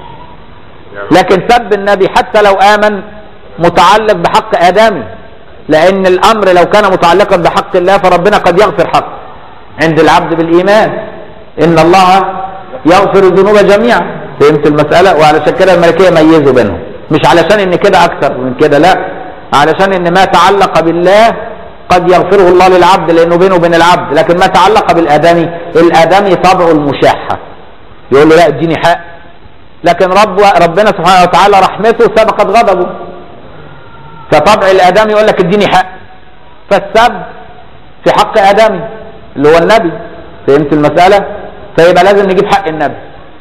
لكن سب النبي حتى لو امن متعلق بحق ادمي لان الامر لو كان متعلقا بحق الله فربنا قد يغفر حقه عند العبد بالايمان ان الله يغفر الذنوب جميعا فهمت المساله وعلشان كده الملكيه ميزوا بينهم مش علشان ان كده اكثر من كده لا علشان ان ما تعلق بالله قد يغفره الله للعبد لانه بينه وبين العبد لكن ما تعلق بالادمي الادمي طبعه المشاحه يقول له لا اديني حق لكن رب ربنا سبحانه وتعالى رحمته سبقت غضبه فطبع الادمي يقول لك اديني حق فالسب في حق ادمي اللي هو النبي فهمت المساله فيبقى لازم نجيب حق النبي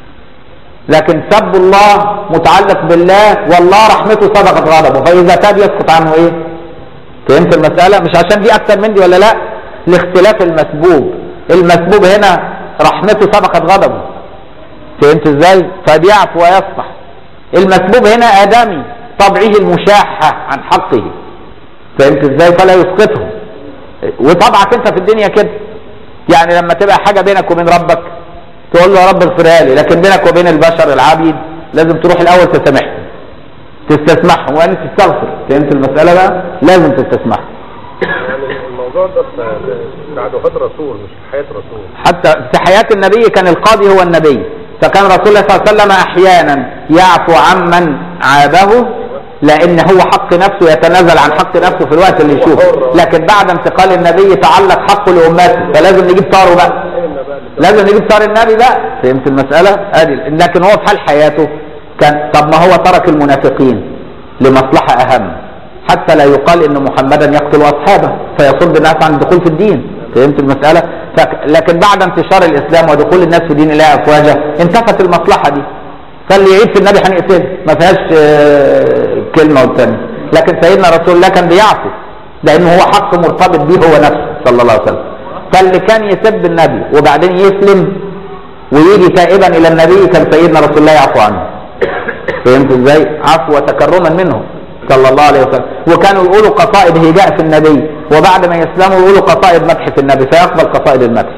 لكن سب الله متعلق بالله والله رحمته سبقت غضبه فاذا تاب يسقط عنه ايه فهمت المساله مش عشان دي اكتر من دي ولا لا لاختلاف المسبوب المسبوب هنا رحمته سبقت غضبه فهمت ازاي فبيعفو ويصفح المسبوب هنا ادمي طبعه المشاحه عن حقه فهمت ازاي فلا يسقطه وطبعك انت في الدنيا كده يعني لما تبقى حاجه بينك وبين ربك تقول له يا رب اغفرها لي لكن بينك وبين البشر العبيد لازم تروح الاول تسامحهم تستسمحهم وان تستغفر فهمت المساله بقى لازم تستسمحهم يعني الموضوع ده في بعد وفاة الرسول مش في حياة الرسول حتى في حياة النبي كان القاضي هو النبي فكان رسول الله صلى الله عليه وسلم أحيانا يعفو عمن عابه لأن هو حق نفسه يتنازل عن حق نفسه في الوقت اللي يشوفه لكن بعد انتقال النبي تعلق حقه لأمته فلازم نجيب طاره بقى لازم نجيب طار النبي بقى فهمت المسألة ادي لكن هو في حال حياته كان طب ما هو ترك المنافقين لمصلحة أهم حتى لا يقال ان محمدا يقتل اصحابه فيصد الناس عن الدخول في الدين فهمت المسألة فك... لكن بعد انتشار الاسلام ودخول الناس في دين الله افواجا انتفت المصلحة دي فاللي يعيد في النبي هنقتله ما فيهاش آه، كلمة والتانية لكن سيدنا رسول الله كان بيعفو لانه هو حق مرتبط به هو نفسه صلى الله عليه وسلم فاللي كان يسب النبي وبعدين يسلم ويجي تائبا الى النبي كان سيدنا رسول الله يعفو عنه فهمت ازاي عفو وتكرما منه صلى الله عليه وسلم وكانوا يقولوا قصائد هجاء في النبي وبعد ما يسلموا يقولوا قصائد مدح في النبي فيقبل قصائد المدح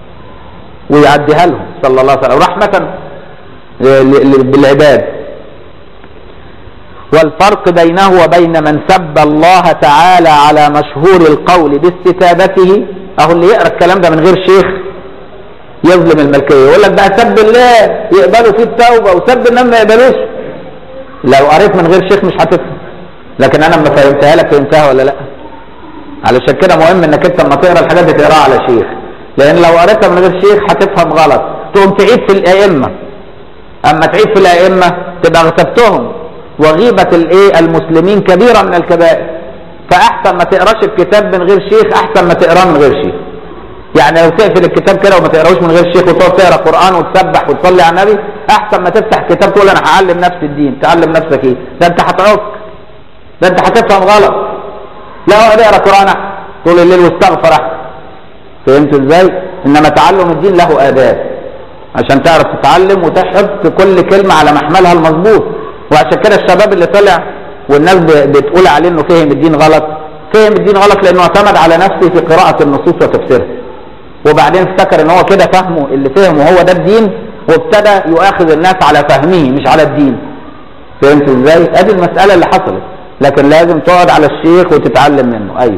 ويعديها لهم صلى الله عليه وسلم رحمة ل- ل- بالعباد والفرق بينه وبين من سب الله تعالى على مشهور القول باستتابته اهو اللي يقرا الكلام ده من غير شيخ يظلم الملكيه يقول لك ده سب الله يقبلوا فيه التوبه وسب الناس ما يقبلوش لو قريت من غير شيخ مش هتفهم لكن انا لما فهمتها لك فهمتها ولا لا علشان كده مهم انك انت لما تقرا الحاجات دي تقراها على شيخ لان لو قريتها من غير شيخ هتفهم غلط تقوم تعيد في الائمه اما تعيد في الائمه تبقى اغتبتهم وغيبه الايه المسلمين كبيره من الكبائر فاحسن ما تقراش الكتاب من غير شيخ احسن ما تقراه من غير شيخ يعني لو تقفل الكتاب كده وما تقراهوش من غير شيخ وتقعد تقرا قران وتسبح وتصلي على النبي احسن ما تفتح كتاب تقول انا هعلم نفسي الدين تعلم نفسك ايه ده انت هتعك ده انت هتفهم غلط لا اقعد اقرا قران احسن طول الليل واستغفر احسن فهمت ازاي انما تعلم الدين له اداب عشان تعرف تتعلم وتحفظ كل كلمه على محملها المظبوط وعشان كده الشباب اللي طلع والناس ب- بتقول عليه انه فهم الدين غلط فهم الدين غلط لانه اعتمد على نفسه في قراءه النصوص وتفسيرها وبعدين افتكر ان هو كده فهمه اللي فهمه هو ده الدين وابتدى يؤاخذ الناس على فهمه مش على الدين فهمت ازاي ادي المساله اللي حصلت لكن لازم تقعد على الشيخ وتتعلم منه ايوه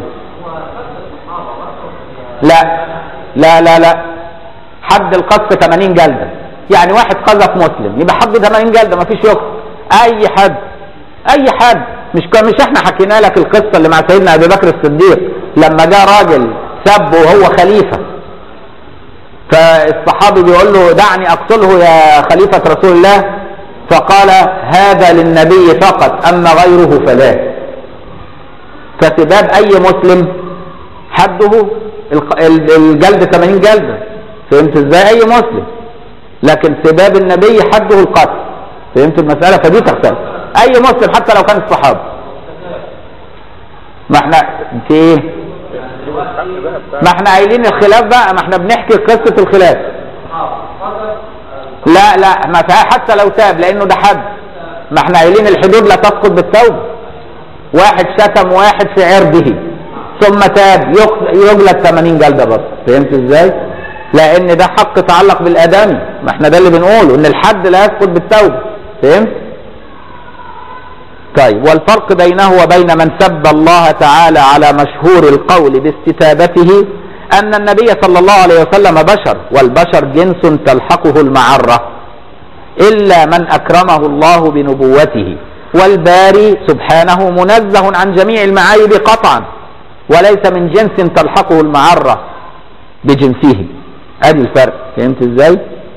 لا لا لا لا حد القذف 80 جلده يعني واحد قذف مسلم يبقى حد 80 جلده ما فيش يقف اي حد اي حد مش كان مش احنا حكينا لك القصه اللي مع سيدنا ابي بكر الصديق لما جاء راجل سب وهو خليفه فالصحابي بيقول له دعني اقتله يا خليفه رسول الله فقال هذا للنبي فقط اما غيره فلا فسباب اي مسلم حده الق- ال- الجلد 80 جلده فهمت ازاي اي مسلم لكن سباب النبي حده القتل فهمت المساله فدي تختلف اي مسلم حتى لو كان الصحابه ما احنا في ايه ما احنا قايلين الخلاف بقى ما احنا بنحكي قصه الخلاف لا لا ما فيها حتى لو تاب لانه ده حد ما احنا قايلين الحدود لا تسقط بالتوبه واحد شتم واحد في عرضه ثم تاب يق- يجلد 80 جلده برضه فهمت ازاي؟ لان ده حق يتعلق بالادمي ما احنا ده اللي بنقوله ان الحد لا يسقط بالتوبه فهمت؟ طيب والفرق بينه وبين من سب الله تعالى على مشهور القول باستتابته أن النبي صلى الله عليه وسلم بشر والبشر جنس تلحقه المعرة إلا من أكرمه الله بنبوته والباري سبحانه منزه عن جميع المعايب قطعا وليس من جنس تلحقه المعرة بجنسه ادي الفرق فهمت ازاي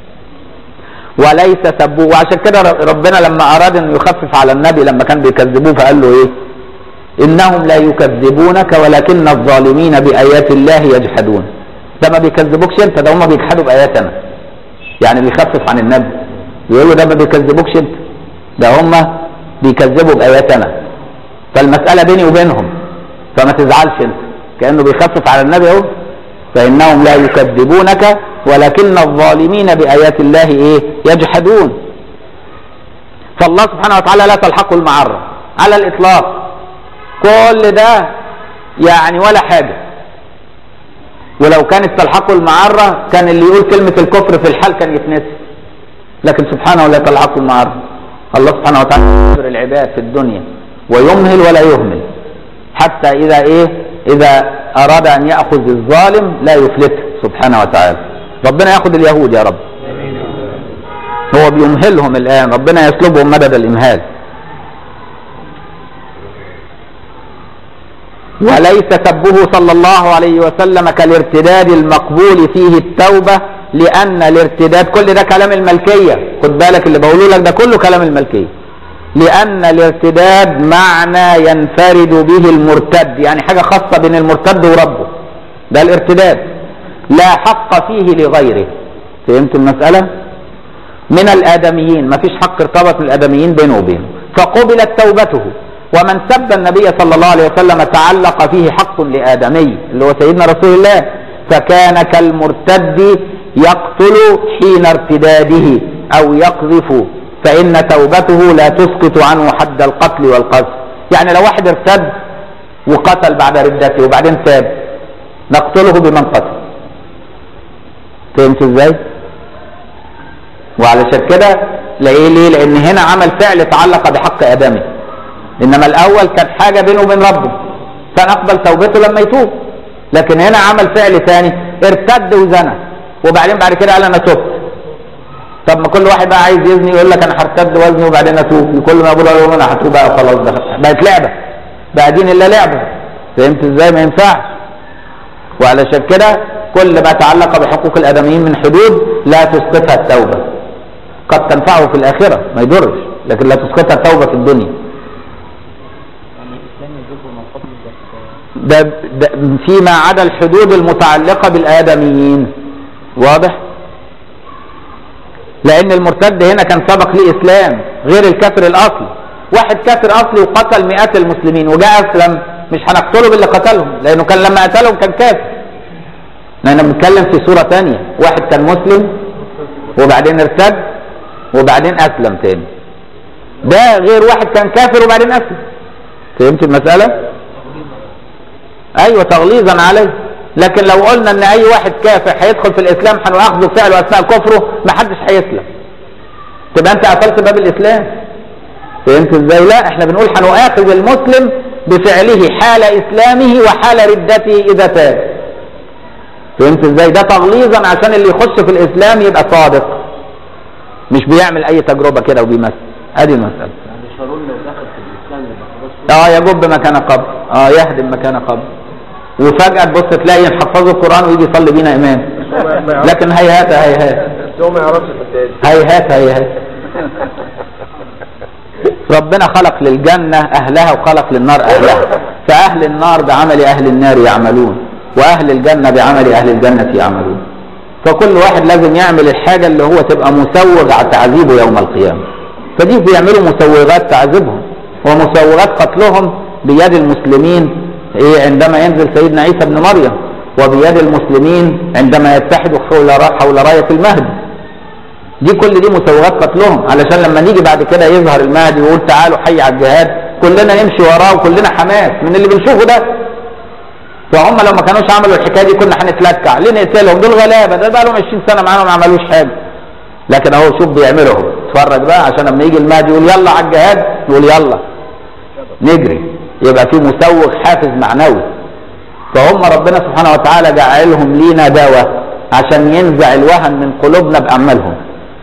وليس سبوه وعشان كده ر- ربنا لما اراد انه يخفف على النبي لما كان بيكذبوه فقال له ايه انهم لا يكذبونك ولكن الظالمين بايات الله يجحدون ده ما بيكذبوكش انت ده هم بيجحدوا باياتنا يعني بيخفف عن النبي يقول له ده ما بيكذبوكش انت ده هم بيكذبوا باياتنا فالمساله بيني وبينهم فما تزعلش انت كانه بيخفف على النبي اهو فانهم لا يكذبونك ولكن الظالمين بايات الله ايه يجحدون فالله سبحانه وتعالى لا تلحقه المعره على الاطلاق كل ده يعني ولا حاجه ولو كانت تلحقه المعره كان اللي يقول كلمه الكفر في الحال كان يتنسي لكن سبحانه لا تلحقه المعره الله سبحانه وتعالى يصبر العباد في الدنيا ويمهل ولا يهمل حتى اذا ايه اذا اراد ان ياخذ الظالم لا يفلته سبحانه وتعالى ربنا ياخذ اليهود يا رب هو بيمهلهم الان ربنا يسلبهم مدد الامهال وليس سبه صلى الله عليه وسلم كالارتداد المقبول فيه التوبة لأن الارتداد كل ده كلام الملكية خد بالك اللي بقوله لك ده كله كلام الملكية لأن الارتداد معنى ينفرد به المرتد يعني حاجة خاصة بين المرتد وربه ده الارتداد لا حق فيه لغيره فهمت المسألة من الآدميين ما فيش حق ارتبط من الآدميين بينه وبينه فقبلت توبته ومن سب النبي صلى الله عليه وسلم تعلق فيه حق لآدمي اللي هو سيدنا رسول الله فكان كالمرتد يقتل حين ارتداده أو يقذف فإن توبته لا تسقط عنه حد القتل والقذف يعني لو واحد ارتد وقتل بعد ردته وبعدين تاب نقتله بمن قتل فهمت ازاي؟ وعلشان كده ليه ليه؟ لأن هنا عمل فعل تعلق بحق آدمي انما الاول كانت حاجه بينه وبين ربه فنقبل توبته لما يتوب لكن هنا عمل فعل ثاني ارتد وزنى وبعدين بعد كده قال انا تبت طب ما كل واحد بقى عايز يزني يقول لك انا هرتد وزني وبعدين اتوب كل ما يقول له انا هتوب بقى خلاص ده بقت لعبه بقى دين الله لعبه فهمت ازاي ما ينفعش وعلشان كده كل ما تعلق بحقوق الادميين من حدود لا تسقطها التوبه قد تنفعه في الاخره ما يضرش لكن لا تسقطها التوبه في الدنيا يعني الاسلام يجب من قبل بس ده, ده فيما عدا الحدود المتعلقة بالآدميين واضح لأن المرتد هنا كان سبق ليه إسلام غير الكافر الأصلي واحد كافر أصلي وقتل مئات المسلمين وجاء أسلم مش هنقتله باللي قتلهم لأنه كان لما قتلهم كان كافر لأننا بنتكلم في صورة تانية واحد كان مسلم وبعدين ارتد وبعدين أسلم تاني ده غير واحد كان كافر وبعدين أسلم فهمت المسألة؟ ايوه تغليظا عليه لكن لو قلنا ان اي واحد كافر هيدخل في الاسلام هناخذه فعله اثناء كفره ما حدش هيسلم تبقى انت قفلت باب الاسلام فهمت ازاي لا احنا بنقول هنؤاخذ المسلم بفعله حال اسلامه وحال ردته اذا تاب فهمت ازاي ده تغليظا عشان اللي يخش في الاسلام يبقى صادق مش بيعمل اي تجربه كده وبيمثل ادي المساله يعني شارون لو دخل في الاسلام يبقى خلاص اه يجب مكان قبر اه يهدم مكان قبر وفجأة تبص تلاقي حفظوا القرآن ويجي يصلي بينا إمام ما- ما يعرفش- لكن هيهات هيهات بس هو ما يعرفش الحكايه دي هيهات هيهات ربنا خلق للجنة أهلها وخلق للنار أهلها فأهل النار بعمل أهل النار يعملون وأهل الجنة بعمل أهل الجنة يعملون فكل واحد لازم يعمل الحاجة اللي هو تبقى مسوغ على تعذيبه يوم القيامة فدي بيعملوا مسوغات تعذيبهم ومسوغات قتلهم بيد المسلمين إيه عندما ينزل سيدنا عيسى ابن مريم وبيد المسلمين عندما يتحدوا حول حول راية المهدي دي كل دي مسوغات قتلهم علشان لما نيجي بعد كده يظهر المهدي ويقول تعالوا حي على الجهاد كلنا نمشي وراه وكلنا حماس من اللي بنشوفه ده فهم لو ما كانوش عملوا الحكايه دي كنا هنتلكع ليه نقتلهم دول غلابه ده بقى لهم 20 سنه معانا ما عملوش حاجه لكن اهو شوف بيعملوا اهو اتفرج بقى عشان لما يجي المهدي يقول يلا على الجهاد يقول يلا نجري يبقى في مسوغ حافز معنوي فهم ربنا سبحانه وتعالى جعلهم لينا دواء عشان ينزع الوهن من قلوبنا باعمالهم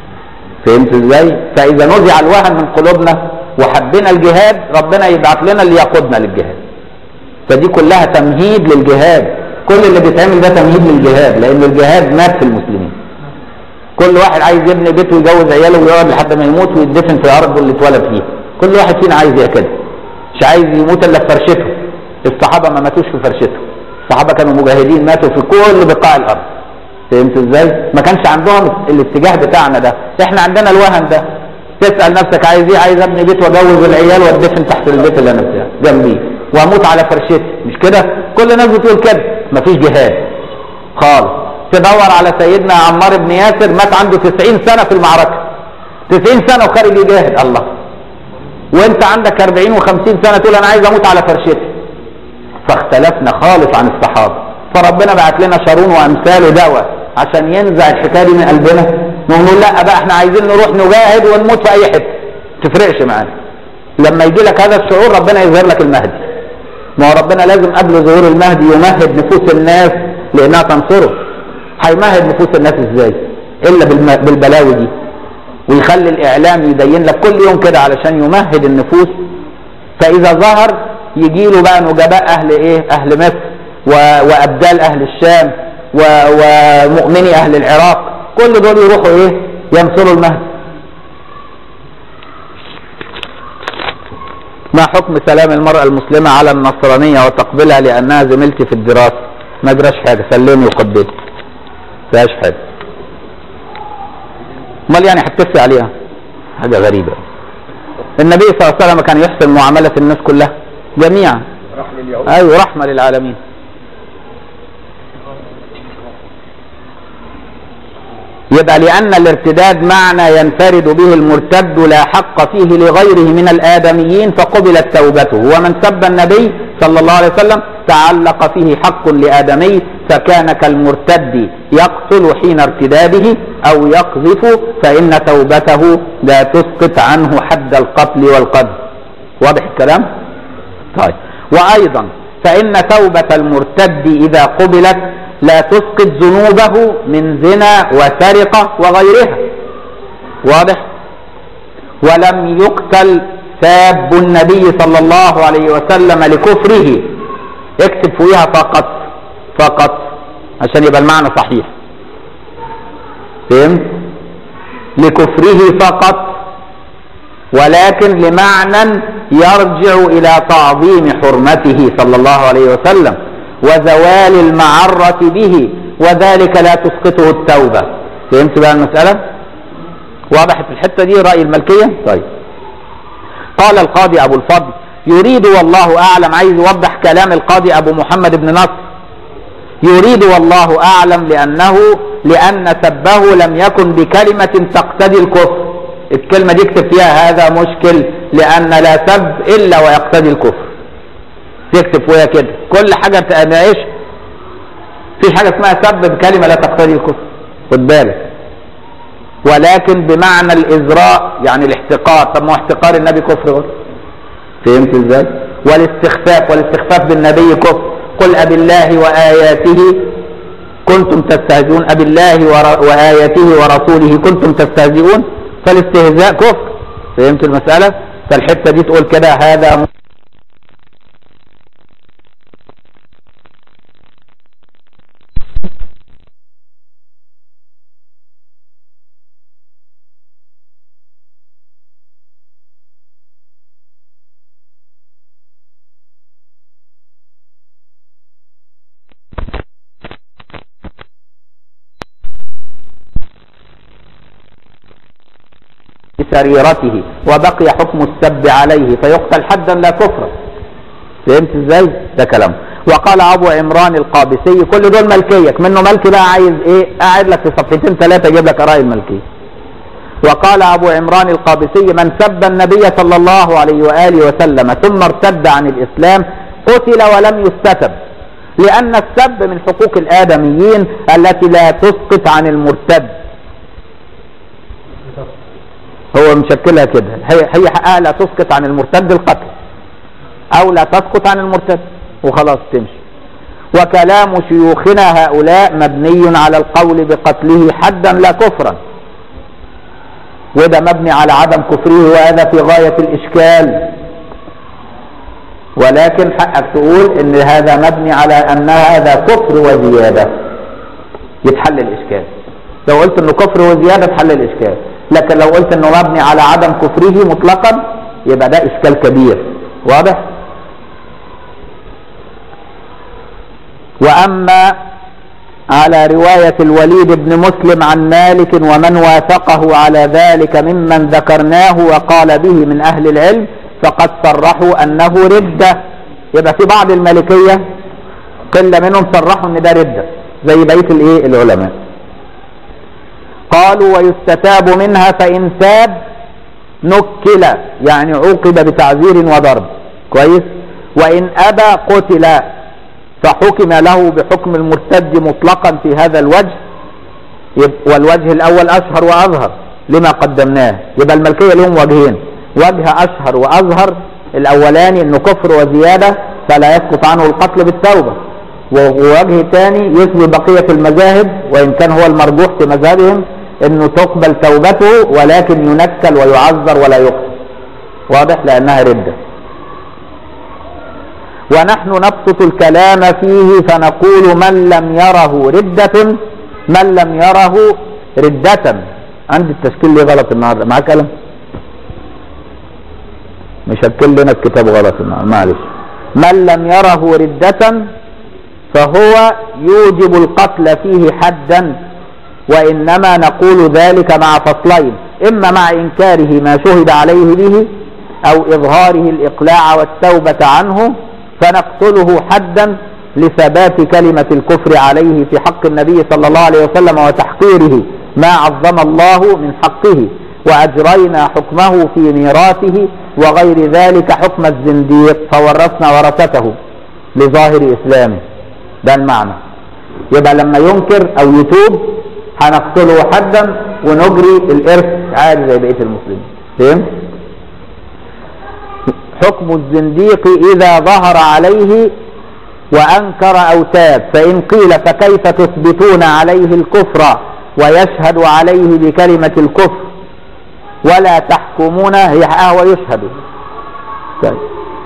فهمت ازاي فاذا نزع الوهن من قلوبنا وحبينا الجهاد ربنا يبعث لنا اللي يقودنا للجهاد فدي كلها تمهيد للجهاد كل اللي بيتعمل ده تمهيد للجهاد لان الجهاد مات في المسلمين كل واحد عايز يبني بيته ويجوز عياله ويقعد لحد ما يموت ويدفن في ارضه اللي اتولد فيها كل واحد فينا عايز يبقى كده مش عايز يموت الا في فرشته الصحابه ما ماتوش في فرشته الصحابه كانوا مجاهدين ماتوا في كل بقاع الارض فهمت ازاي ما كانش عندهم الاتجاه بتاعنا ده احنا عندنا الوهن ده تسال نفسك عايز ايه عايز ابني بيت واجوز العيال وادفن تحت البيت اللي انا بتاعي جنبيه واموت على فرشتي مش كده كل الناس بتقول كده مفيش جهاد خالص تدور على سيدنا عمار بن ياسر مات عنده 90 سنه في المعركه 90 سنه وخارج يجاهد الله وانت عندك 40 و50 سنه تقول انا عايز اموت على فرشتي فاختلفنا خالص عن الصحابه فربنا بعت لنا شارون وامثاله دواء عشان ينزع الحكايه دي من قلبنا نقول لا بقى احنا عايزين نروح نجاهد ونموت في اي حته تفرقش معانا لما يجي لك هذا الشعور ربنا يظهر لك المهدي ما هو ربنا لازم قبل ظهور المهدي يمهد نفوس الناس لانها تنصره هيمهد نفوس الناس ازاي الا بالم- بالبلاوي دي ويخلي الاعلام يبين لك كل يوم كده علشان يمهد النفوس فاذا ظهر يجي له بقى نجباء اهل ايه اهل مصر و- وابدال اهل الشام و- ومؤمني اهل العراق كل دول يروحوا ايه ينصروا المهدي ما حكم سلام المرأة المسلمة على النصرانية وتقبلها لأنها زميلتي في الدراسة ما جراش حاجة سلمي وقبلي فيهاش حاجة امال يعني هتكفي عليها حاجة غريبة النبي صلى الله عليه وسلم كان يحسن معاملة الناس كلها جميعا راح لليهود ايوه رحمة للعالمين يبقى لأن الارتداد معنى ينفرد به المرتد لا حق فيه لغيره من الآدميين فقبلت توبته ومن سب النبي صلى الله عليه وسلم تعلق فيه حق لآدمي فكان كالمرتد يقتل حين ارتداده أو يقذف فإن توبته لا تسقط عنه حد القتل والقذف واضح الكلام طيب وايضا فان توبة المرتد اذا قبلت لا تسقط ذنوبه من زنا وسرقة وغيرها واضح ولم يقتل ساب النبي صلى الله عليه وسلم لكفره اكتب فوقها فقط فقط عشان يبقى المعنى صحيح فهمت لكفره فقط ولكن لمعنى يرجع الى تعظيم حرمته صلى الله عليه وسلم وزوال المعرة به وذلك لا تسقطه التوبة فهمت بقى المسألة وضحت الحتة دي رأي الملكية طيب قال القاضي أبو الفضل يريد والله أعلم عايز يوضح كلام القاضي أبو محمد بن نصر يريد والله أعلم لأنه لأن سبه لم يكن بكلمة تقتضي الكفر الكلمة دي اكتب فيها هذا مشكل لأن لا سب إلا ويقتضي الكفر تكتب فيها كده كل حاجة تناقش في حاجة اسمها سب بكلمة لا تقتضي الكفر خد بالك ولكن بمعنى الإزراء يعني الاحتقار طب ما هو احتقار النبي كفر برضه فهمت ازاي؟ والاستخفاف والاستخفاف بالنبي كفر قل أبي الله وآياته كنتم تستهزئون أبي الله ور- وآياته ورسوله كنتم تستهزئون فالاستهزاء كفر فهمت المسألة؟ فالحتة دي تقول كده هذا بسريرته وبقي حكم السب عليه فيقتل حدا لا كفرا فهمت ازاي ده كلام وقال ابو عمران القابسي كل دول ملكيك منه ملكي بقى عايز ايه قاعد لك في صفحتين ثلاثه يجيب لك اراء الملكيه وقال ابو عمران القابسي من سب النبي صلى الله عليه واله وسلم ثم ارتد عن الاسلام قتل ولم يستتب لان السب من حقوق الادميين التي لا تسقط عن المرتد هو مشكلها كده هي هي حقها لا تسقط عن المرتد القتل او لا تسقط عن المرتد وخلاص تمشي وكلام شيوخنا هؤلاء مبني على القول بقتله حدا لا كفرا وده مبني على عدم كفره وهذا في غاية الإشكال ولكن حقك تقول ان هذا مبني على ان هذا كفر وزيادة يتحل الإشكال لو قلت انه كفر وزيادة تحل الإشكال لكن لو قلت انه مبني على عدم كفره مطلقا يبقى ده اشكال كبير واضح واما على رواية الوليد بن مسلم عن مالك ومن وافقه على ذلك ممن ذكرناه وقال به من اهل العلم فقد صرحوا انه ردة يبقى في بعض المالكية قلة منهم صرحوا ان ده ردة زي بقية الايه العلماء قالوا ويستتاب منها فإن تاب نكل يعني عوقب بتعذير وضرب كويس وإن أبى قتل فحكم له بحكم المرتد مطلقا في هذا الوجه يب- والوجه الأول أشهر وأظهر لما قدمناه يبقى الملكية لهم وجهين وجه أشهر وأظهر الأولاني أنه كفر وزيادة فلا يسقط عنه القتل بالتوبة ووجه ثاني يثبت بقية المذاهب وإن كان هو المرجوح في مذهبهم أنه تقبل توبته ولكن ينكل ويعذر ولا يقتل واضح لأنها ردة ونحن نبسط الكلام فيه فنقول من لم يره ردة من لم يره ردة عندي التشكيل ليه غلط النهارده معاك قلم مشكل لنا الكتاب غلط النهارده معلش من لم يره ردة فهو يوجب القتل فيه حدا وإنما نقول ذلك مع فصلين إما مع إنكاره ما شهد عليه به أو إظهاره الإقلاع والتوبة عنه فنقتله حدا لثبات كلمة الكفر عليه في حق النبي صلى الله عليه وسلم وتحقيره ما عظم الله من حقه وأجرينا حكمه في ميراثه وغير ذلك حكم الزنديق فورثنا ورثته لظاهر إسلامه ده المعنى يبقى لما ينكر أو يتوب هنقتله حدا ونجري الإرث عادي زي بقية المسلمين فهمت؟ حكم الزنديق إذا ظهر عليه وأنكر أو تاب فإن قيل فكيف تثبتون عليه الكفر ويشهد عليه بكلمة الكفر ولا تحكمون هي هو يشهد طيب.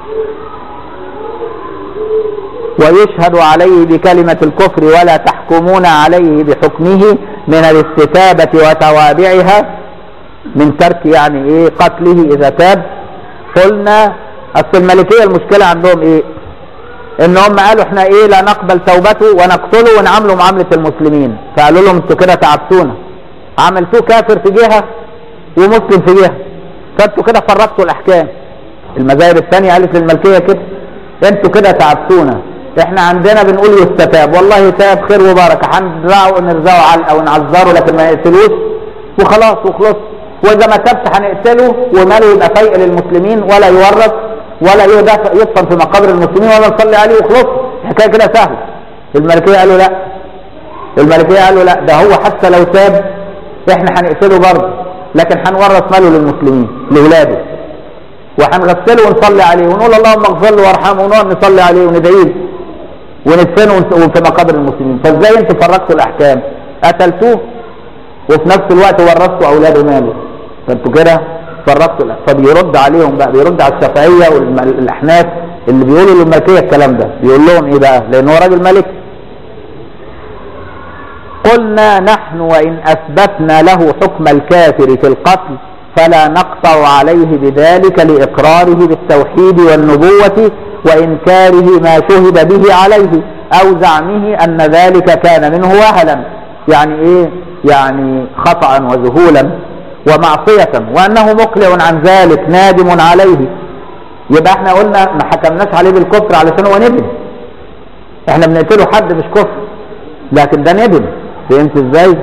ويشهد عليه بكلمة الكفر ولا تحكمون عليه بحكمه من الاستتابة وتوابعها من ترك يعني ايه قتله اذا تاب قلنا اصل الملكية المشكلة عندهم ايه ان هم قالوا احنا ايه لا نقبل توبته ونقتله ونعامله معاملة المسلمين فقالوا لهم انتوا كده تعبتونا عملتوه كافر في جهة ومسلم في جهة فانتوا كده فرقتوا الاحكام المذاهب الثانية قالت للملكية كده انتوا كده تعبتونا احنا عندنا بنقول يستتاب والله تاب خير وبركة هنرزعه نرزعه علقة ونعذره لكن ما نقتلوش وخلاص وخلص واذا ما تابش هنقتله وماله يبقى فيء للمسلمين ولا يورث ولا يدف- يدفن في مقابر المسلمين ولا نصلي عليه وخلص الحكايه كده سهله الملكيه قالوا لا الملكيه قالوا لا ده هو حتى لو تاب احنا هنقتله برضه لكن هنورث ماله للمسلمين لاولاده وهنغسله ونصلي عليه ونقول اللهم اغفر له وارحمه ونقعد نصلي عليه وندعي له وندفنه ونس- في مقابر المسلمين فازاي انتوا فرقتوا الاحكام قتلتوه وفي نفس الوقت ورثتوا اولاده ماله فانتوا كده فرقتوا الأحكام. فبيرد عليهم بقى بيرد على الشافعيه والاحناف اللي بيقولوا للملكيه الكلام ده بيقول لهم ايه بقى لان هو راجل ملك قلنا نحن وإن أثبتنا له حكم الكافر في القتل فلا نقطع عليه بذلك لإقراره بالتوحيد والنبوة وإنكاره ما شهد به عليه أو زعمه أن ذلك كان منه وهلا يعني إيه يعني خطأ وذهولا ومعصية وأنه مقلع عن ذلك نادم عليه يبقى احنا قلنا ما حكمناش عليه بالكفر علشان هو ندم احنا بنقتله حد مش كفر لكن ده ندم فهمت ازاي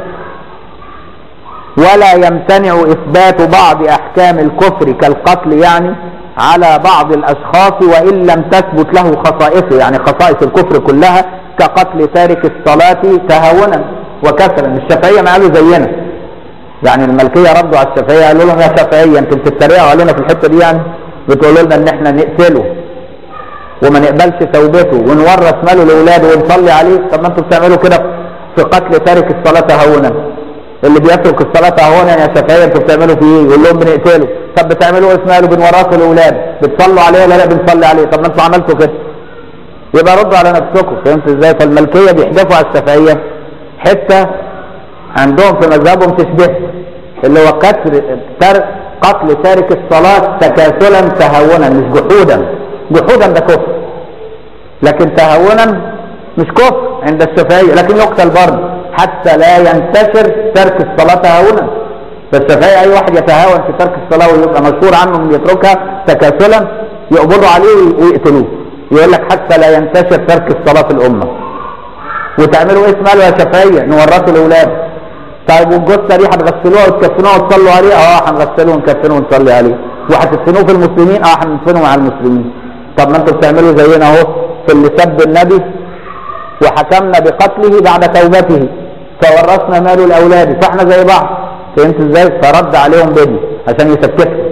ولا يمتنع اثبات بعض احكام الكفر كالقتل يعني على بعض الاشخاص وان لم تثبت له خصائصه يعني خصائص الكفر كلها كقتل تارك الصلاة تهاونا وكسرا الشافعية ما قالوا زينا يعني الملكية ردوا على الشافعية قالوا لهم يا شافعية انتوا بتتريقوا علينا في الحتة دي يعني بتقولوا لنا ان احنا نقتله وما نقبلش توبته ونورث ماله لاولاده ونصلي عليه طب ما انتوا بتعملوا كده في قتل تارك الصلاه تهاونا اللي بيترك الصلاه تهاونا يا شافعيه انتوا بتعملوا فيه ايه؟ يقول لهم بنقتله طب بتعملوا ايه ماله بنورثه لاولاده بتصلوا عليه ولا لا بنصلي عليه طب ما انتوا عملتوا كده يبقى ردوا على نفسكم فهمت ازاي فالملكيه بيحدفوا على الشافعيه حته عندهم في مذهبهم تشبه اللي هو قتل تر قتل تارك الصلاه تكاسلا تهاونا مش جحودا جحودا ده كفر لكن تهاونا مش كفر عند الشافعية لكن يقتل برضه حتى لا ينتشر ترك الصلاة تهاونا فالشافعية أي واحد يتهاون في ترك الصلاة ويبقى مشهور عنه انه يتركها تكاسلا يقبضوا عليه ويقتلوه يقول لك حتى لا ينتشر ترك الصلاة في الأمة وتعملوا ايه ماله يا شافعية نورثه لأولاده طيب والجثة دي هتغسلوها وتكفنوها وتصلوا عليه اه هنغسله ونكفنه ونصلي عليه وهتدفنوه في المسلمين اه هندفنه مع المسلمين طب ما انتوا بتعملوا زينا اهو في اللي سب النبي وحكمنا بقتله بعد توبته فورثنا ماله لاولاده فاحنا زي بعض فهمت ازاي فرد عليهم بدي عشان يسكتهم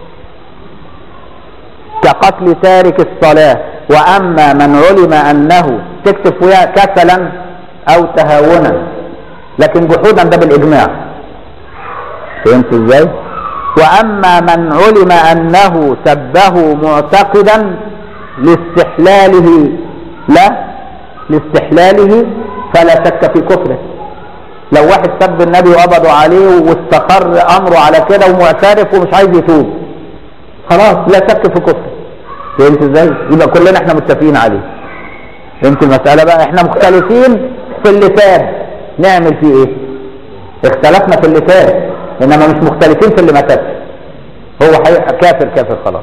كقتل تارك الصلاة واما من علم انه تكتب فيها كسلا او تهاونا لكن جحودا ده بالاجماع فهمت ازاي واما من علم انه سبه معتقدا لاستحلاله لا لاستحلاله فلا شك في كفره لو واحد سب النبي وقبضوا عليه واستقر امره على كده ومعترف ومش عايز يتوب خلاص لا شك في كفره فهمت ازاي يبقى كلنا احنا متفقين عليه فهمت المساله بقى احنا مختلفين في اللي تاب نعمل فيه ايه اختلفنا في اللي تاب انما مش مختلفين في اللي ما تابش هو حقيقة كافر كافر خلاص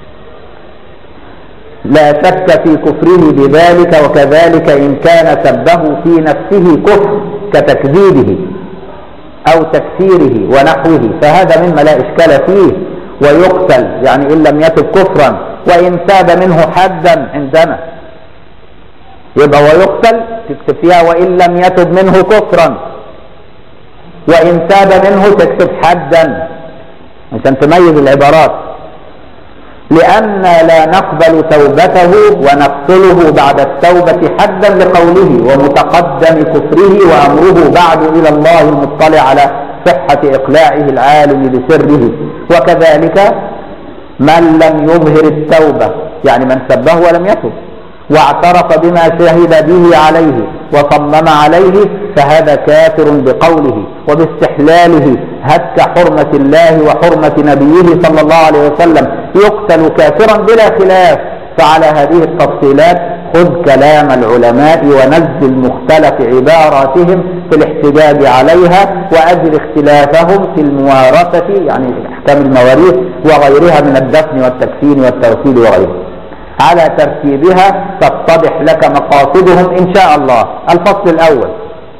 لا شك في كفره بذلك وكذلك إن كان سبه في نفسه كفر كتكذيبه أو تكفيره ونحوه فهذا مما لا إشكال فيه ويقتل يعني إن لم يتب كفرا وإن تاب منه حدا عندنا يبقى ويقتل تكتب فيها وإن لم يتب منه كفرا وإن تاب منه تكتب حدا عشان تميز العبارات لأن لا نقبل توبته ونقتله بعد التوبة حدا لقوله ومتقدم كفره وأمره بعد إلى الله المطلع على صحة إقلاعه العالم بسره وكذلك من لم يظهر التوبة يعني من سبه ولم يتب واعترف بما شهد به عليه وصمم عليه فهذا كافر بقوله وباستحلاله هتك حرمة الله وحرمة نبيه صلى الله عليه وسلم يقتل كافرا بلا خلاف فعلى هذه التفصيلات خذ كلام العلماء ونزل مختلف عباراتهم في الاحتجاج عليها وأجل اختلافهم في الموارثة يعني أحكام المواريث وغيرها من الدفن والتكفين والتغسيل وغيره على ترتيبها تتضح لك مقاصدهم إن شاء الله الفصل الأول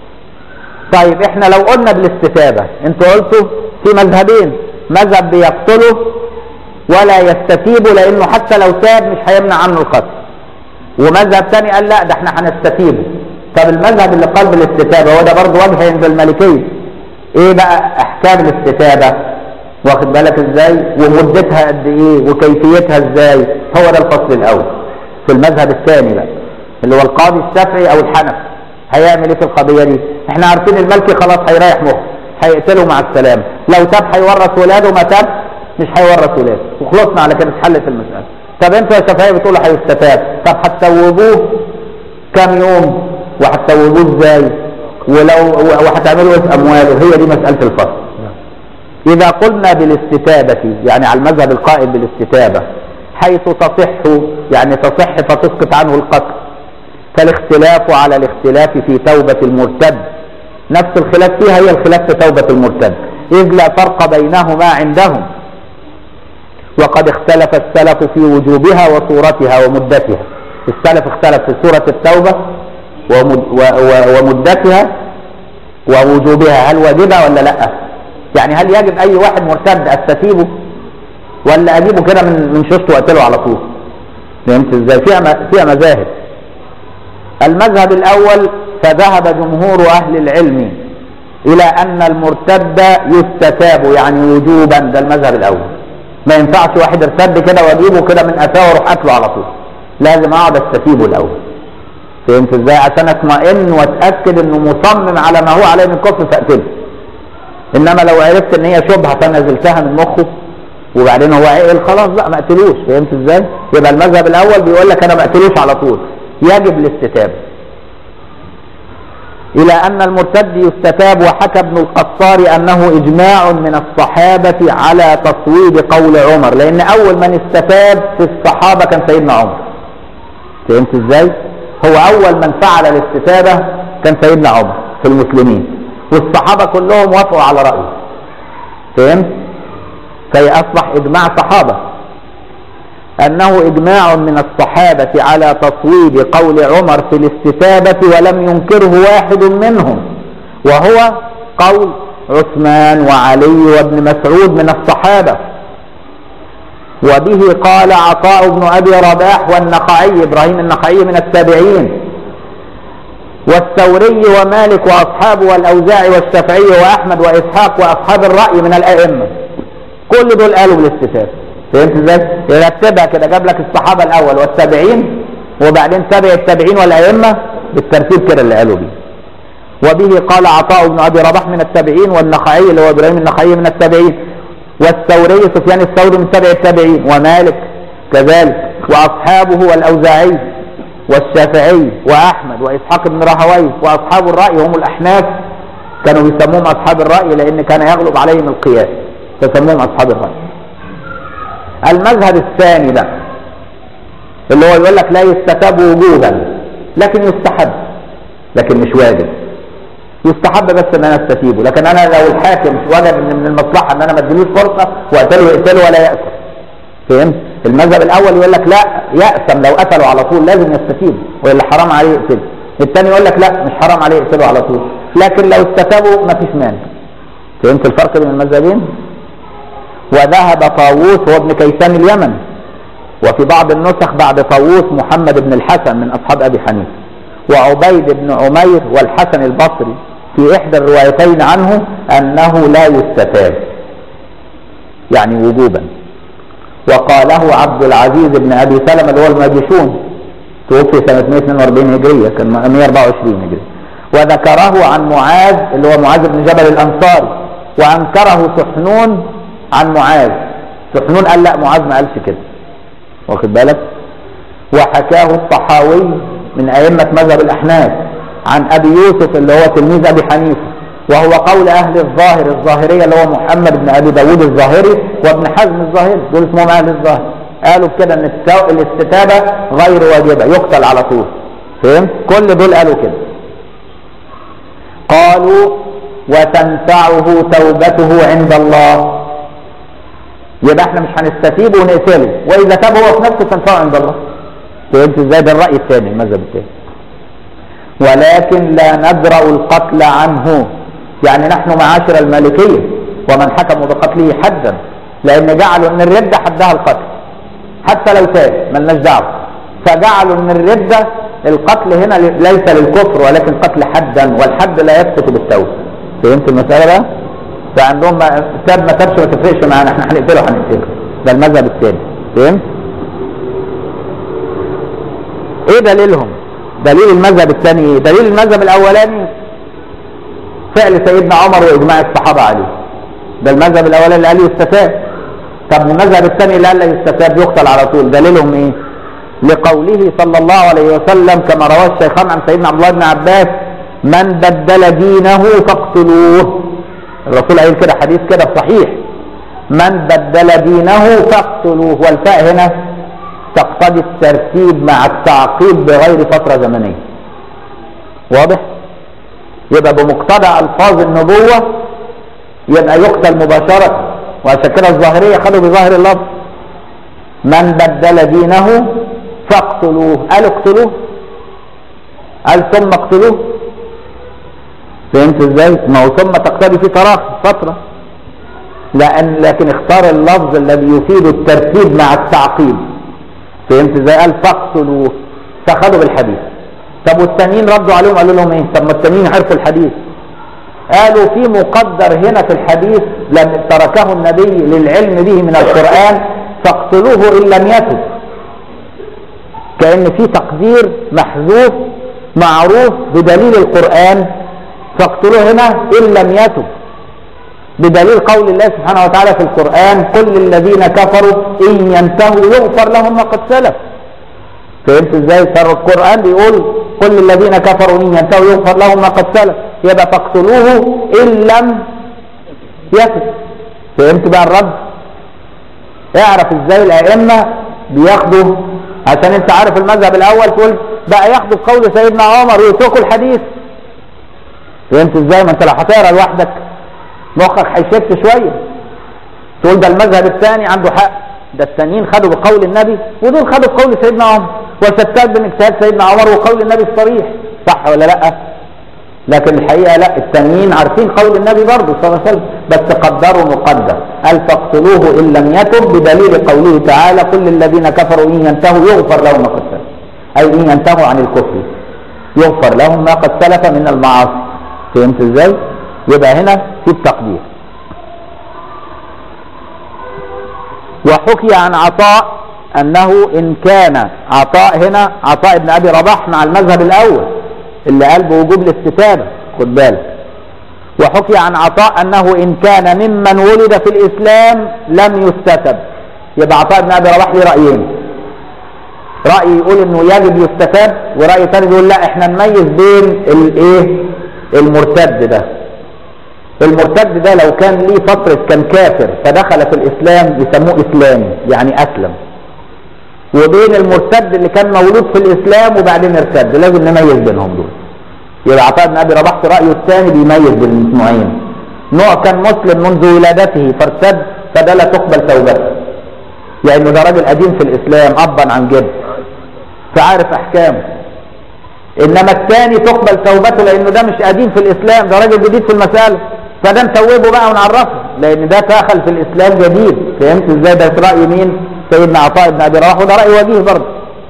طيب احنا لو قلنا بالاستتابة انتوا قلتوا في مذهبين مذهب بيقتله ولا يستتيب لانه حتى لو تاب مش هيمنع عنه القتل ومذهب ثاني قال لا ده احنا هنستتيبه طب المذهب اللي قال بالاستتابة هو ده برضه وجه عند المالكية ايه بقى احكام الاستتابة واخد بالك ازاي ومدتها قد ايه وكيفيتها ازاي هو ده الفصل الاول في المذهب الثاني بقى اللي هو القاضي الشافعي او الحنفي هيعمل ايه في القضيه دي احنا عارفين الملكي خلاص هيريح مخه هيقتله مع السلامه لو تاب هيورث ولاده ما تاب مش هيورث ولاده وخلصنا على كده اتحلت المساله طب انتوا يا شافعيه بتقولوا هيستتاب طب هتسوبوه كام يوم وهتسوبوه ازاي ولو وهتعملوا ايه في امواله هي دي مساله الفصل إذا قلنا بالاستتابة يعني على المذهب القائل بالاستتابة حيث تصح يعني تصح فتسقط عنه القتل فالاختلاف على الاختلاف في توبة المرتد نفس الخلاف فيها هي الخلاف في توبة المرتد إذ لا فرق بينهما عندهم وقد اختلف السلف في وجوبها وصورتها ومدتها السلف اختلف في صورة التوبة ومد ومدتها ووجوبها هل واجبة ولا لا يعني هل يجب اي واحد مرتد استتيبه ولا اجيبه كده من من شوشته واقتله على طول فهمت ازاي فيها فيها مذاهب المذهب الاول فذهب جمهور اهل العلم الى ان المرتد يستتاب يعني وجوبا ده المذهب الاول ما ينفعش واحد ارتد كده واجيبه كده من قفاه واروح قتله على طول لازم اقعد استتيبه الاول فهمت ازاي عشان اطمئن واتاكد انه مصمم على ما هو عليه من كفر فاقتله انما لو عرفت ان هي شبهه فنزلتها من مخه وبعدين هو عقل خلاص بقى ما اقتلوش فهمت ازاي؟ يبقى المذهب الاول بيقول لك انا ما اقتلوش على طول يجب الاستتابه. الى ان المرتد يستتاب وحكى ابن القصار انه اجماع من الصحابه على تصويب قول عمر لان اول من استتاب في الصحابه كان سيدنا عمر. فهمت ازاي؟ هو اول من فعل الاستتابه كان سيدنا عمر في المسلمين. والصحابة كلهم وافقوا على رأيه فهمت فهي أصبح إجماع صحابة أنه إجماع من الصحابة على تصويب قول عمر في الاستتابة ولم ينكره واحد منهم وهو قول عثمان وعلي وابن مسعود من الصحابة وبه قال عطاء بن أبي رباح والنخعي إبراهيم النخعي من التابعين والثوري ومالك واصحابه والاوزاعي والشافعي واحمد واسحاق واصحاب الراي من الائمه كل دول قالوا بالاستتابه فهمت ازاي؟ يرتبها كده جاب لك الصحابه الاول والتابعين وبعدين تابع التابعين والائمه بالترتيب كده اللي قالوا بيه وبه قال عطاء بن ابي رباح من التابعين والنخعي اللي هو ابراهيم النخعي من التابعين والثوري سفيان الثوري من تابع التابعين ومالك كذلك واصحابه والاوزاعي والشافعي واحمد واسحاق بن راهويه واصحاب الراي هم الاحناف كانوا بيسموهم اصحاب الراي لان كان يغلب عليهم القياس فسموهم اصحاب الراي المذهب الثاني ده اللي هو يقول لك لا يستتاب وجوبا لكن يستحب لكن مش واجب يستحب بس ان انا استتيبه لكن انا لو الحاكم وجد ان من المصلحه ان انا ما اديلوش فرصه واقتله يقتله ولا يأسف فهمت المذهب الاول يقول لك لا يأسم لو قتله على طول لازم يستتيب والا حرام عليه يقتله الثاني يقول لك لا مش حرام عليه يقتله على طول لكن لو استتابوا ما فيش مانع فهمت الفرق بين المذهبين وذهب طاووس هو ابن كيسان اليمن وفي بعض النسخ بعد طاووس محمد بن الحسن من اصحاب ابي حنيفه وعبيد بن عمير والحسن البصري في احدى الروايتين عنه انه لا يستتاب يعني وجوبا وقاله عبد العزيز بن ابي سلمة اللي هو الماجشون توفي سنة 142 هجرية كان 124 هجرية وذكره عن معاذ اللي هو معاذ بن جبل الانصاري وانكره سحنون عن معاذ سحنون قال لا معاذ ما قالش كده واخد بالك وحكاه الطحاوي من ائمة مذهب الاحناف عن ابي يوسف اللي هو تلميذ ابي حنيفه وهو قول اهل الظاهر الظاهريه اللي هو محمد بن ابي داود الظاهري وابن حزم الظاهري دول اسمهم اهل الظاهر قالوا بكده ان التو- الاستتابه غير واجبه يقتل على طول فهمت كل دول قالوا كده قالوا وتنفعه توبته عند الله يبقى احنا مش هنستتيب ونقتله واذا تاب هو في نفسه تنفعه عند الله فهمت ازاي ده الراي الثاني المذهب الثاني ولكن لا ندرأ القتل عنه يعني نحن معاشر المالكية ومن حكموا بقتله حدا لأن جعلوا أن الردة حدها القتل حتى لو تاب ملناش دعوة فجعلوا أن الردة القتل هنا ليس للكفر ولكن قتل حدا والحد لا يسقط بالتوبة فهمت المسألة بقى؟ فعندهم ما تاب ما تابش ما تفرقش معانا احنا هنقتله هنقتله ده المذهب الثاني فهمت؟ ايه دليلهم؟ دليل المذهب الثاني ايه؟ دليل المذهب الاولاني فعل سيدنا عمر واجماع الصحابه عليه ده المذهب الاولاني اللي قال يستتاب طب المذهب الثاني اللي قال لا يستتاب يقتل على طول دليلهم ايه؟ لقوله صلى الله عليه وسلم كما رواه الشيخان عن سيدنا عبد الله بن عباس من بدل دينه فاقتلوه الرسول قال كده حديث كده صحيح من بدل دينه فاقتلوه والفاء هنا تقتضي الترتيب مع التعقيب بغير فترة زمنية واضح يبقى بمقتضى ألفاظ النبوة يبقى يقتل مباشرة وعشان كده الظاهرية خدوا بظاهر اللفظ من بدل دينه فاقتلوه قال اقتلوه قال ثم اقتلوه فهمت ازاي؟ ما هو ثم تقتضي في تراخي فترة لأن لكن اختار اللفظ الذي يفيد الترتيب مع التعقيب فهمت ازاي قال فاقتلوه فخدوا بالحديث طب والتانيين ردوا عليهم قالوا لهم ايه طب ما التانيين عرفوا الحديث قالوا في مقدر هنا في الحديث لم تركه النبي للعلم به من القرآن فاقتلوه إن لم يتب كأن في تقدير محذوف معروف بدليل القرآن فاقتلوه هنا إن لم يتب بدليل قول الله سبحانه وتعالى في القرآن كل الذين كفروا إن ينتهوا يغفر لهم ما قد سلف فهمت ازاي ترى القرآن بيقول كل الذين كفروا إن ينتهوا يغفر لهم ما قد سلف يبقى فاقتلوه إن لم يتب فهمت بقى الرد اعرف ازاي الأئمة بياخدوا عشان انت عارف المذهب الأول تقول بقى ياخدوا بقول سيدنا عمر ويتركوا الحديث فهمت ازاي ما انت لو هتقرا لوحدك مخك هيشت شويه تقول ده المذهب الثاني عنده حق ده التانيين خدوا بقول النبي ودول خدوا بقول سيدنا عمر وشتات بين اجتهاد سيدنا عمر وقول النبي الصريح صح ولا لا لكن الحقيقه لا التانيين عارفين قول النبي برضه صلى الله عليه وسلم بس قدروا مقدر قال فاقتلوه ان لم يتب بدليل قوله تعالى كل الذين كفروا ان ينتهوا يغفر لهم ما قد سلف اي ان ينتهوا عن الكفر يغفر لهم ما قد سلف من المعاصي فهمت ازاي يبقى هنا في التقدير وحكي عن عطاء انه ان كان عطاء هنا عطاء ابن ابي رباح مع المذهب الاول اللي قال بوجوب الاستتابه خد بالك وحكي عن عطاء انه ان كان ممن ولد في الاسلام لم يستتب يبقى عطاء بن ابي رباح ليه رايين راي يقول انه يجب يستتاب وراي ثاني يقول لا احنا نميز بين الايه المرتد ده المرتد ده لو كان ليه فترة كان كافر فدخل في الإسلام يسموه إسلامي يعني أسلم وبين المرتد اللي كان مولود في الإسلام وبعدين ارتد لازم نميز بينهم دول يبقى عطاء بن أبي رباح في رأيه الثاني بيميز بين النوعين نوع كان مسلم منذ ولادته فارتد فده لا تقبل توبته لأنه ده راجل قديم في الإسلام أبا عن جد فعارف أحكامه انما الثاني تقبل توبته لانه ده مش قديم في الاسلام ده راجل جديد في المساله فده نتوبه بقى ونعرفه لان ده دخل في الاسلام جديد فهمت ازاي ده في راي مين سيدنا عطاء بن ابي رواح وده راي وجيه برضه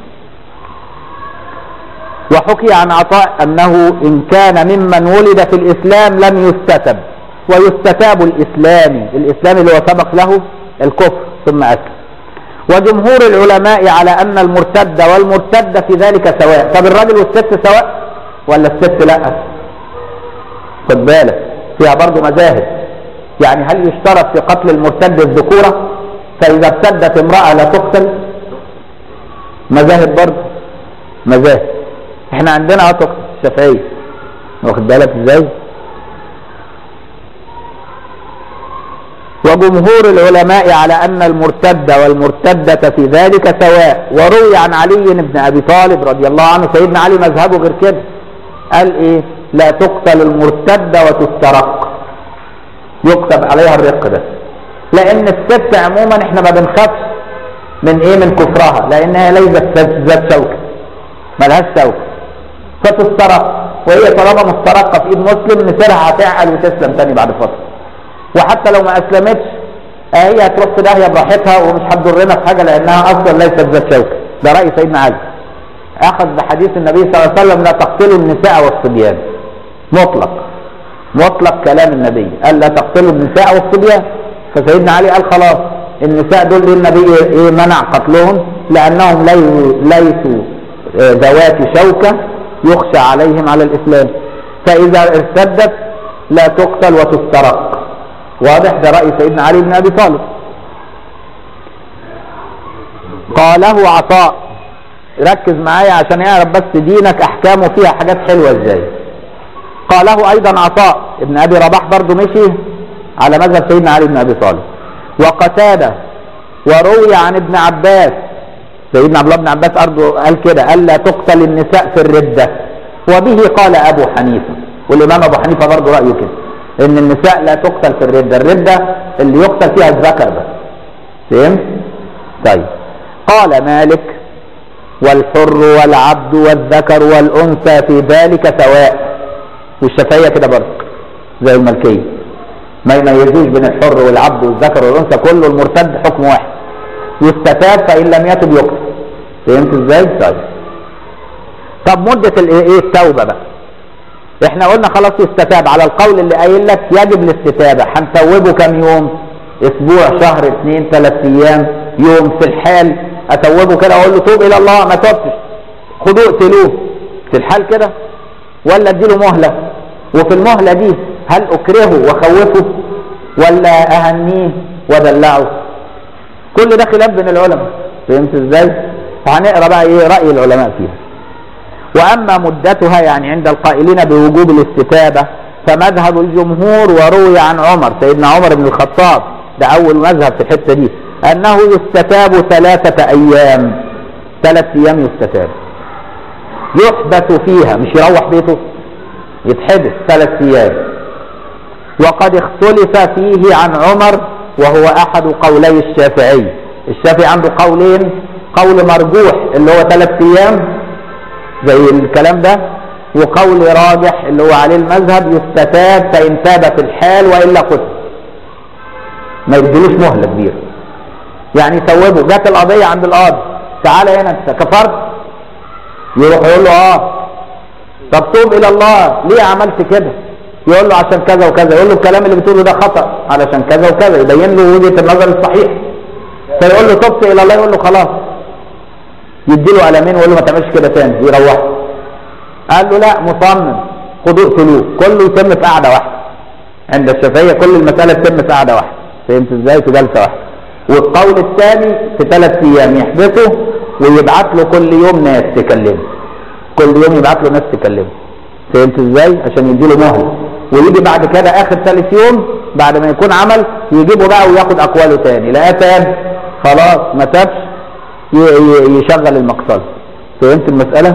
وحكي عن عطاء انه ان كان ممن ولد في الاسلام لم يستتب ويستتاب الاسلامي الاسلامي اللي هو سبق له الكفر ثم اسلم وجمهور العلماء على أن المرتد والمرتد في ذلك سواء طب الراجل والست سواء ولا الست لا خد بالك فيها برضو مذاهب يعني هل يشترط في قتل المرتد الذكورة فإذا ارتدت امرأة لا تقتل مذاهب برضو مذاهب احنا عندنا اه تقتل الشافعية واخد بالك ازاي وجمهور العلماء على أن المرتد والمرتدة في ذلك سواء وروي عن علي بن أبي طالب رضي الله عنه سيدنا علي مذهبه غير كده قال إيه لا تقتل المرتدة وتسترق يكتب عليها الرق ده لأن الست عموما احنا ما بنخافش من إيه من كفرها لأنها ليست ذات شوكة ملهاش شوكة فتسترق وهي طالما مسترقة في إيد مسلم مسيرها هتعقل وتسلم تاني بعد فترة وحتى لو ما اسلمتش هي هتروح في داهيه براحتها ومش هتضرنا في حاجه لانها اصلا ليست ذات شوكه ده راي سيدنا علي اخذ بحديث النبي صلى الله عليه وسلم لا تقتلوا النساء والصبيان مطلق مطلق كلام النبي قال لا تقتلوا النساء والصبيان فسيدنا علي قال خلاص النساء دول النبي ايه منع قتلهم لانهم لي- ليسوا آه، ذوات شوكه يخشى عليهم على الاسلام فاذا ارتدت لا تقتل وتسترق واضح ده رأي سيدنا علي بن أبي طالب قاله عطاء ركز معايا عشان يعرف بس دينك أحكامه فيها حاجات حلوة ازاي قاله أيضا عطاء ابن أبي رباح برضه مشي على مذهب سيدنا علي بن أبي طالب وقتادة وروي عن ابن عباس سيدنا عبد الله بن عباس برضه قال كده قال لا تقتل النساء في الردة وبه قال أبو حنيفة والإمام أبو حنيفة برضه رأيه كده ان النساء لا تقتل في الردة الردة اللي يقتل فيها الذكر بس فهمت طيب قال مالك والحر والعبد والذكر والانثى في ذلك سواء والشافعيه كده برضه زي الملكيه ما يميزوش بين الحر والعبد والذكر والانثى كله المرتد حكم واحد يستتاب فان لم يتب يقتل فهمت ازاي طيب طب مده الايه إيه التوبه بقى احنا قلنا خلاص يستتاب على القول اللي قايل لك يجب الاستتابه هنتوبه كام يوم اسبوع شهر اثنين ثلاث ايام يوم في الحال اتوبه كده اقول له توب الى الله ما توبتش خدوه اقتلوه في الحال كده ولا اديله مهله وفي المهله دي هل اكرهه واخوفه ولا اهنيه ودلعه كل ده خلاف بين العلماء فهمت ازاي فهنقرا بقى ايه راي العلماء فيها وأما مدتها يعني عند القائلين بوجوب الاستتابة فمذهب الجمهور وروي عن عمر سيدنا عمر بن الخطاب ده أول مذهب في الحتة دي أنه يستتاب ثلاثة أيام ثلاث أيام يستتاب يحبس فيها مش يروح بيته يتحبس ثلاث أيام وقد اختلف فيه عن عمر وهو أحد قولي الشافعي الشافعي عنده قولين قول مرجوح اللي هو ثلاث أيام زي الكلام ده وقول راجح اللي هو عليه المذهب يستتاب فإن تاب في الحال وإلا قتل ما يديلوش مهلة كبيرة يعني يثوبه جت القضية عند القاضي تعالى هنا انت كفرت يروح يقول له اه طب توب الى الله ليه عملت كده يقول له عشان كذا وكذا يقول له الكلام اللي بتقوله ده خطأ علشان كذا وكذا يبين له وجهة النظر الصحيح فيقول له تبت الى الله يقول له خلاص يديله قلمين ويقول له ما تعملش كده تاني يروح قال له لا مصمم خدوه اقتلوه كله يتم في قعده واحده عند الشافعيه كل المساله تتم في قعده واحده فهمت ازاي في جلسه واحده والقول الثاني في ثلاث ايام يحبسه ويبعت له كل يوم ناس تكلمه كل يوم يبعت له ناس تكلمه فهمت ازاي عشان يديله مهله ويجي بعد كده اخر ثالث يوم بعد ما يكون عمل يجيبه بقى وياخد اقواله تاني لا تاب خلاص ما تابش ي- ي- يشغل المقصد فهمت المسألة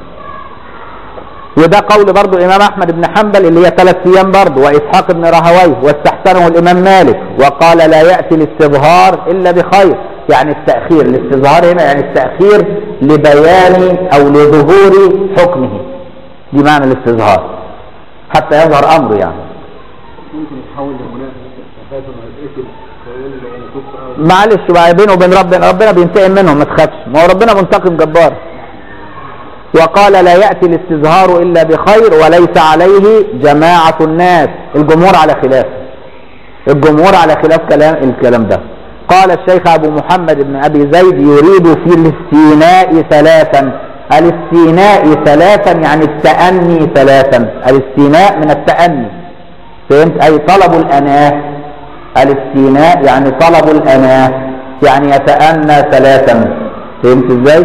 وده قول برضو الإمام أحمد بن حنبل اللي هي ثلاث أيام برضو وإسحاق بن راهويه واستحسنه الإمام مالك وقال لا يأتي الاستظهار إلا بخير يعني التأخير الاستظهار هنا يعني التأخير لبيان أو لظهور حكمه دي معنى الاستظهار حتى يظهر أمره يعني ممكن يتحول لمنافق خايف انه يتقتل فيقول له انا كنت معلش بقى بينه وبين ربنا ربنا بينتقم منهم ما تخافش ما هو ربنا منتقم جبار وقال لا يأتي الاستظهار إلا بخير وليس عليه جماعة الناس الجمهور على خلاف الجمهور على خلاف كلام الكلام ده قال الشيخ أبو محمد بن أبي زيد يريد في الاستيناء ثلاثا الاستيناء ثلاثا يعني التأني ثلاثا الاستيناء من التأني فهمت أي طلب الأناة الاستيناء يعني طلب الأناة يعني يتأنى ثلاثا فهمت ازاي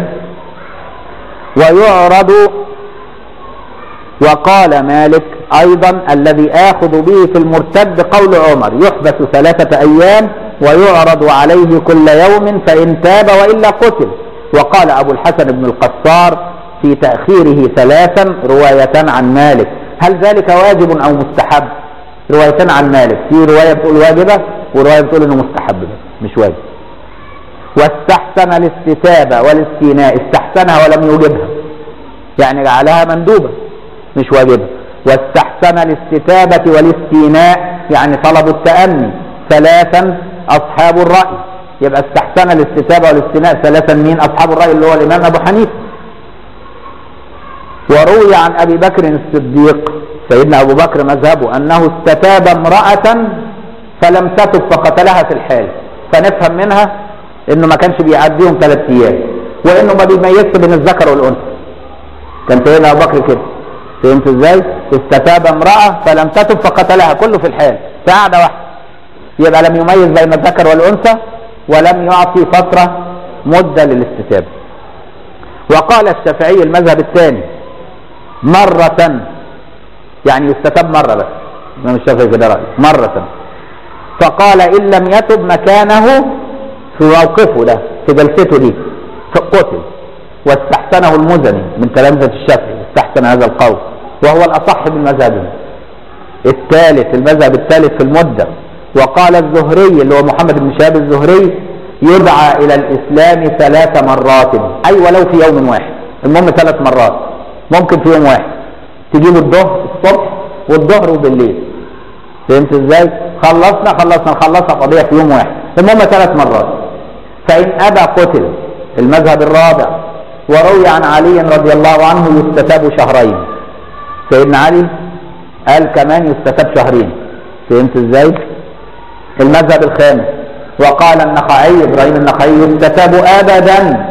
ويعرض وقال مالك ايضا الذي اخذ به في المرتد قول عمر يحبس ثلاثة ايام ويعرض عليه كل يوم فان تاب والا قتل وقال ابو الحسن بن القصار في تأخيره ثلاثا رواية عن مالك هل ذلك واجب او مستحب روايتان عن مالك في رواية بتقول واجبة ورواية بتقول انه مستحب بس مش واجب واستحسن الاستتابة والاستيناء استحسنها ولم يوجبها يعني جعلها مندوبة مش واجبة واستحسن الاستتابة والاستيناء يعني طلب التأني ثلاثا أصحاب الرأي يبقى استحسن الاستتابة والاستيناء ثلاثا مين أصحاب الرأي اللي هو الإمام أبو حنيفة وروي عن أبي بكر الصديق سيدنا أبو بكر مذهبه أنه استتاب امرأة فلم تتب فقتلها في الحال فنفهم منها انه ما كانش بيعديهم ثلاث ايام وانه ما بيميزش بين الذكر والانثى كان سيدنا ابو بكر كده فهمت ازاي استتاب امراه فلم تتب فقتلها كله في الحال في قعده واحده يبقى لم يميز بين الذكر والانثى ولم يعطي فتره مده للاستتابه وقال الشافعي المذهب الثاني مرة يعني يستتاب مرة بس الإمام الشافعي كده رأي مرة فقال إن لم يتب مكانه في موقفه ده في جلسته دي قتل واستحسنه المزني من تلامذة الشافعي استحسن هذا القول وهو الأصح من مذهبه الثالث المذهب الثالث في المدة وقال الزهري اللي هو محمد بن شهاب الزهري يدعى إلى الإسلام ثلاث مرات أي ولو في يوم واحد المهم ثلاث مرات ممكن في يوم واحد تجيب الظهر الصبح والظهر وبالليل فهمت ازاي؟ خلصنا خلصنا خلصنا قضية في يوم واحد المهم ثلاث مرات فإن أبى قتل المذهب الرابع وروي عن علي رضي الله عنه يستتاب شهرين سيدنا علي قال كمان يستتاب شهرين فهمت ازاي؟ المذهب الخامس وقال النخعي ابراهيم النخعي يستتاب ابدا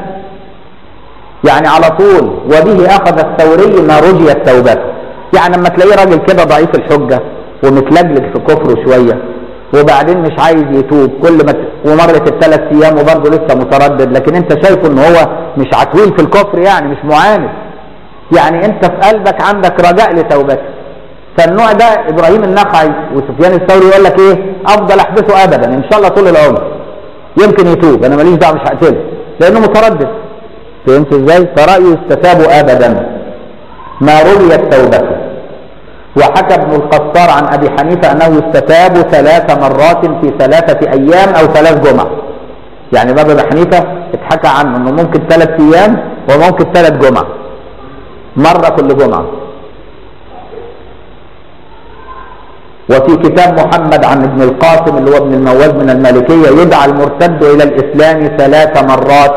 يعني على طول وبه اخذ الثوري ما رجيت توبته يعني لما تلاقيه راجل كده ضعيف الحجه ومتلجلج في كفره شويه وبعدين مش عايز يتوب كل ما ت... ومرت الثلاث ايام وبرضه لسه متردد لكن انت شايفه ان هو مش عتويل في الكفر يعني مش معاند يعني انت في قلبك عندك رجاء لتوبته فالنوع ده ابراهيم النخعي وسفيان الثوري يقول لك ايه افضل احبسه ابدا ان شاء الله طول العمر يمكن يتوب انا ماليش دعوه مش هقتله لانه متردد فهمت ازاي فرايه يستتاب ابدا ما رويت توبته وحكى ابن القصار عن ابي حنيفه انه يستتاب ثلاث مرات في ثلاثه ايام او ثلاث جمع يعني باب ابي حنيفه اتحكى عنه انه ممكن ثلاث ايام وممكن ثلاث جمع مره كل جمعه وفي كتاب محمد عن ابن القاسم اللي هو ابن المواز من المالكيه يدعى المرتد الى الاسلام ثلاث مرات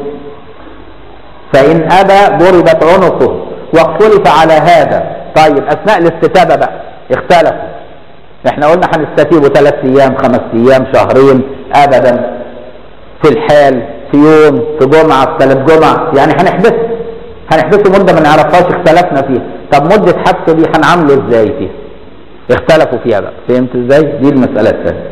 فان ابى ضربت عنقه واختلف على هذا طيب اثناء الاستتابه بقى اختلفوا احنا قلنا هنستتيبه ثلاث ايام خمس ايام شهرين ابدا في الحال في يوم في جمعه في ثلاث جمع يعني هنحبسه هنحبسه مده ما نعرفهاش اختلفنا فيها طب مده حبسه دي هنعامله ازاي فيها اختلفوا فيها بقى فهمت ازاي دي المساله الثانيه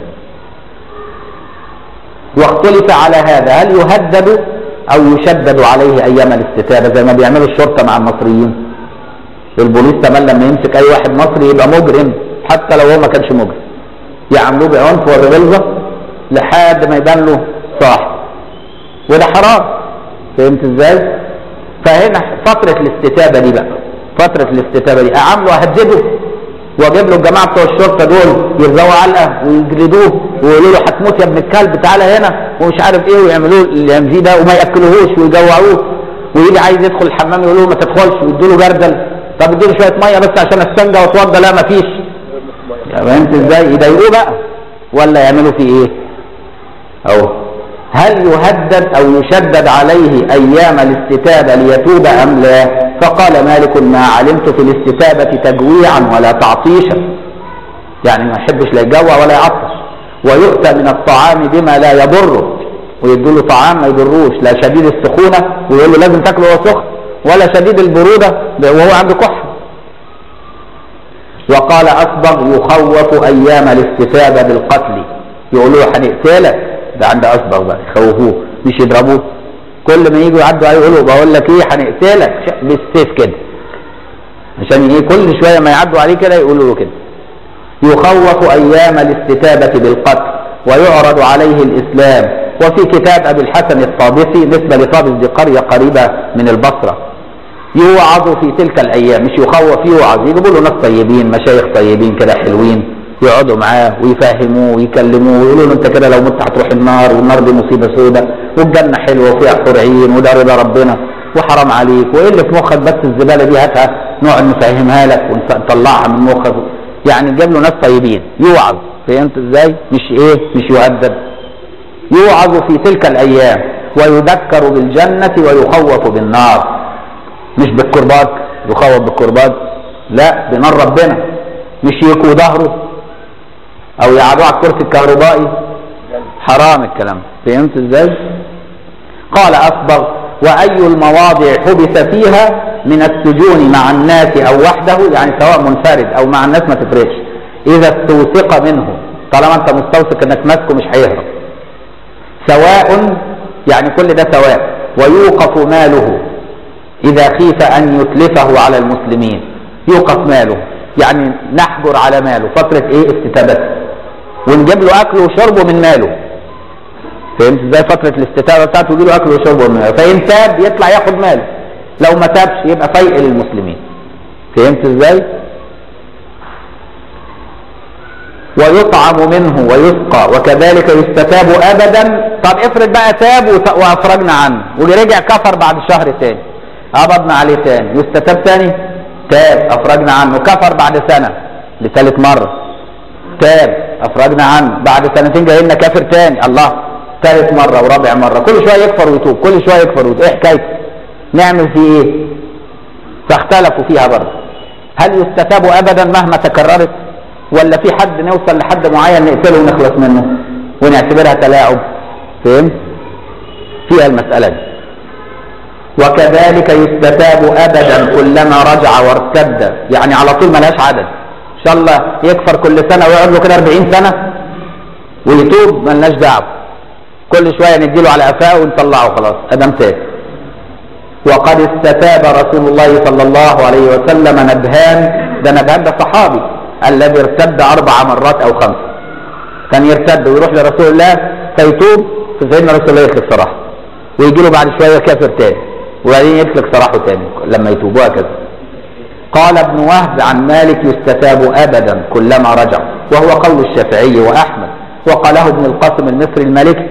واختلف على هذا هل يهدد او يشدد عليه ايام الاستتابه زي ما بيعملوا الشرطه مع المصريين البوليس كمان لما يمسك اي واحد مصري يبقى مجرم حتى لو هو ما كانش مجرم يعملوه بعنف وبغلظه لحد ما يبان له صاحب وده حرام فهمت ازاي فهنا فتره الاستتابه دي بقى فتره الاستتابه دي اعامله اهدده واجيب له الجماعه بتوع الشرطه دول يرزقوا علقه ويجلدوه ويقولوا له هتموت يا ابن الكلب تعالى هنا ومش عارف ايه ويعملوه اللي ده وما ياكلوهوش ويجوعوه ويجي عايز يدخل الحمام يقول له ما تدخلش ويدوا له جردل طب اديله شويه ميه بس عشان استنجى واتوضى لا مفيش فهمت ازاي يضايقوه بقى ولا يعملوا فيه ايه اهو هل يهدد او يشدد عليه ايام الاستتابه ليتوب ام لا فقال مالك ما علمت في الاستتابه تجويعا ولا تعطيشا يعني ما يحبش لا يجوع ولا يعطش ويؤتى من الطعام بما لا يضره ويدوا له طعام ما يضروش لا شديد السخونه ويقول له لازم تاكله وهو سخن ولا شديد البروده وهو عنده كحه وقال أصبغ يخوف أيام الاستفادة بالقتل يقولوا له هنقتلك ده عند أصبغ بقى يخوفوه مش يضربوه كل ما يجوا يعدوا عليه يقولوا بقول لك ايه هنقتلك ش- بالسيف كده عشان ايه كل شويه ما يعدوا عليه كده يقولوا له كده يخوف ايام الاستتابه بالقتل ويعرض عليه الاسلام وفي كتاب ابي الحسن الطابسي نسبه لطابس دي قريه قريبه من البصره يوعظ في تلك الايام مش يخوف يوعظ يجيبوا له ناس طيبين مشايخ طيبين كده حلوين يقعدوا معاه ويفهموه ويكلموه ويقولوا له انت كده لو مت هتروح النار والنار دي مصيبه سودة والجنه حلوه وفيها حور عين وده رضا ربنا وحرام عليك وايه اللي في مخك بس الزباله دي هاتها نقعد نفهمها لك ونطلعها من مخك يعني جاب له ناس طيبين يوعظ فهمت ازاي؟ مش ايه؟ مش يؤدب يوعظ في تلك الايام ويذكر بالجنه ويخوف بالنار مش بالكرباج يخوف بالكرباج لا بنار ربنا مش يكوي ظهره او يقعدوه على الكرسي الكهربائي حرام الكلام فهمت ازاي قال اصبغ واي المواضع حبس فيها من السجون مع الناس او وحده يعني سواء منفرد او مع الناس ما تفرقش اذا استوثق منه طالما انت مستوثق انك ماسكه مش هيهرب سواء يعني كل ده سواء ويوقف ماله إذا خيف أن يتلفه على المسلمين يوقف ماله يعني نحجر على ماله فترة إيه استتابته ونجيب له أكله وشربه من ماله فهمت ازاي فترة الاستتابة بتاعته يجي له أكله وشربه من ماله فإن تاب يطلع ياخد ماله لو ما تابش يبقى فيء للمسلمين فهمت ازاي؟ ويطعم منه ويسقى وكذلك يستتاب ابدا طب افرض بقى تاب وت- وافرجنا عنه ورجع كفر بعد شهر تاني قبضنا عليه تاني يستتاب تاني تاب افرجنا عنه كفر بعد سنه لثالث مره تاب افرجنا عنه بعد سنتين جاي لنا كافر تاني الله ثالث مره ورابع مره كل شويه يكفر ويتوب كل شويه يكفر ويتوب ايه حكايته نعمل فيه ايه فاختلفوا فيها برضه هل يستتاب ابدا مهما تكررت ولا في حد نوصل لحد معين نقتله ونخلص منه ونعتبرها تلاعب فهمت فيها المسألة دي وكذلك يستتاب أبدا كلما رجع وارتد يعني على طول ملهاش عدد إن شاء الله يكفر كل سنة ويقعد له كده 40 سنة ويتوب ملناش دعوة كل شوية نديله على قفاه ونطلعه خلاص أدم تاب وقد استتاب رسول الله صلى الله عليه وسلم نبهان ده نبهان ده صحابي الذي ارتد اربع مرات او خمسه كان يرتد ويروح لرسول الله فيتوب فسيدنا رسول الله يخلق سراحه ويجي له بعد شويه كافر تاني وبعدين يخلق سراحه تاني لما يتوب وهكذا قال ابن وهب عن مالك يستتاب ابدا كلما رجع وهو قول الشافعي واحمد وقاله ابن القاسم المصري المالكي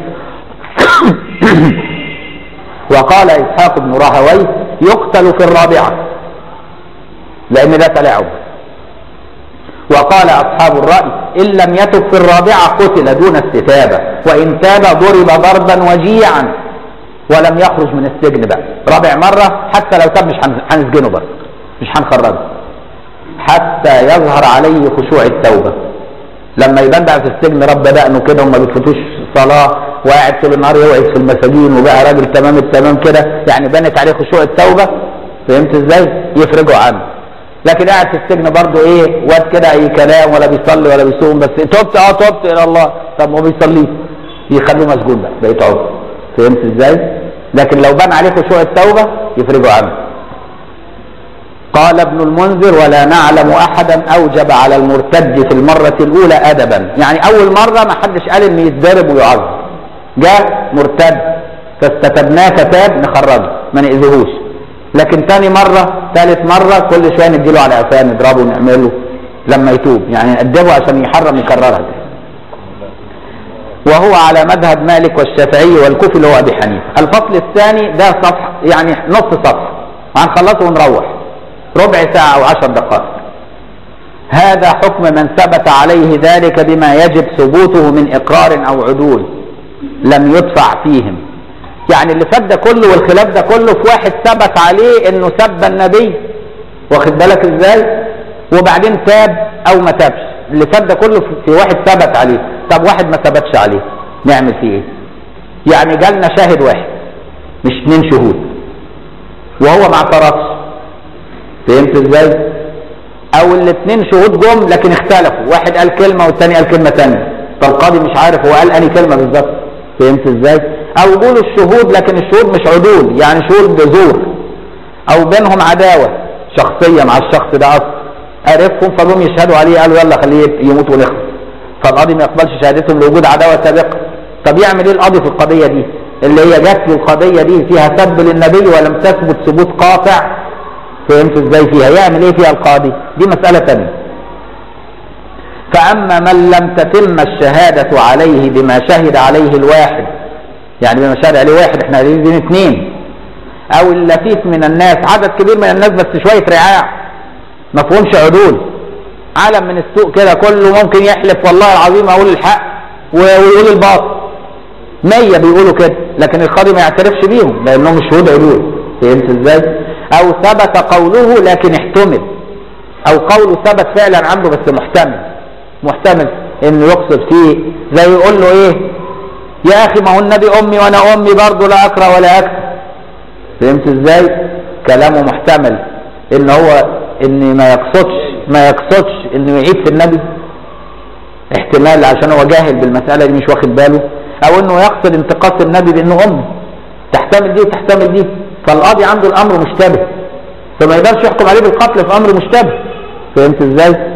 وقال اسحاق بن راهوي يقتل في الرابعه لان ده تلاعب وقال أصحاب الرأي إن لم يتب في الرابعة قتل دون استتابة وإن تاب ضرب ضربا وجيعا ولم يخرج من السجن بقى رابع مرة حتى لو تاب مش هن- هنسجنه برضه مش هنخرجه حتى يظهر عليه خشوع التوبة لما يبان بقى في السجن رب دقنه كده وما بيفوتوش صلاة وقاعد طول النهار يوعظ في المساجين وبقى راجل تمام التمام كده يعني بانت عليه خشوع التوبة فهمت ازاي؟ يفرجوا عنه لكن قاعد في السجن برضه ايه واد كده اي كلام ولا بيصلي ولا بيصوم بس تبت اه تبت الى الله طب ما بيصليش يخلوه مسجون بقى بقيت عذر فهمت ازاي؟ لكن لو بان عليه خشوع التوبه يفرجوا عنه قال ابن المنذر ولا نعلم احدا اوجب على المرتد في المره الاولى ادبا يعني اول مره ما حدش قال ان يتضرب ويعذب جاء مرتد فاستتبناه فتاب نخرجه ما ناذيهوش لكن تاني مرة ثالث مرة كل شوية نديله على قفاه نضربه ونعمله لما يتوب يعني نأدبه عشان يحرم يكررها تاني وهو على مذهب مالك والشافعي والكوفي اللي هو ابي حنيفه الفصل الثاني ده صفحه يعني نص صفحه هنخلصه ونروح ربع ساعه او عشر دقائق هذا حكم من ثبت عليه ذلك بما يجب ثبوته من اقرار او عدول لم يدفع فيهم يعني اللي فات ده كله والخلاف ده كله في واحد ثبت عليه انه سب النبي واخد بالك ازاي وبعدين تاب او ما تابش اللي فات ده كله في واحد ثبت عليه طب واحد ما ثبتش عليه نعمل فيه ايه يعني جالنا شاهد واحد مش اتنين شهود وهو ما اعترفش فهمت ازاي او الاثنين شهود جم لكن اختلفوا واحد قال كلمة والتاني قال كلمة تانية فالقاضي مش عارف هو قال انهي كلمة بالظبط فهمت ازاي او يقولوا الشهود لكن الشهود مش عدول يعني شهود زور او بينهم عداوة شخصية مع الشخص ده اصلا عرفهم فجم يشهدوا عليه قالوا يلا خليه يموت ونخلص فالقاضي ما يقبلش شهادتهم لوجود عداوة سابقة طب يعمل ايه القاضي في القضية دي اللي هي جت له القضية دي فيها سب للنبي ولم تثبت ثبوت قاطع فهمت ازاي فيها يعمل ايه فيها القاضي دي مسألة تانية فأما من لم تتم الشهادة عليه بما شهد عليه الواحد يعني بما شهد عليه واحد احنا عايزين اثنين او اللفيف من الناس عدد كبير من الناس بس شوية رعاع ما فيهمش عدول عالم من السوق كده كله ممكن يحلف والله العظيم اقول الحق ويقول الباطل مية بيقولوا كده لكن القاضي ما يعترفش بيهم لانهم مش شهود عدول فهمت ازاي او ثبت قوله لكن احتمل او قوله ثبت فعلا عنده بس محتمل محتمل انه يقصد فيه زي يقول له ايه يا اخي ما هو النبي امي وانا امي برضه لا اكره ولا اكره فهمت ازاي كلامه محتمل ان هو ان ما يقصدش ما يقصدش انه يعيد في النبي احتمال عشان هو جاهل بالمسألة دي مش واخد باله او انه يقصد انتقاص النبي بانه امه تحتمل دي وتحتمل دي فالقاضي عنده الامر مشتبه فما يقدرش يحكم عليه بالقتل في امر مشتبه فهمت ازاي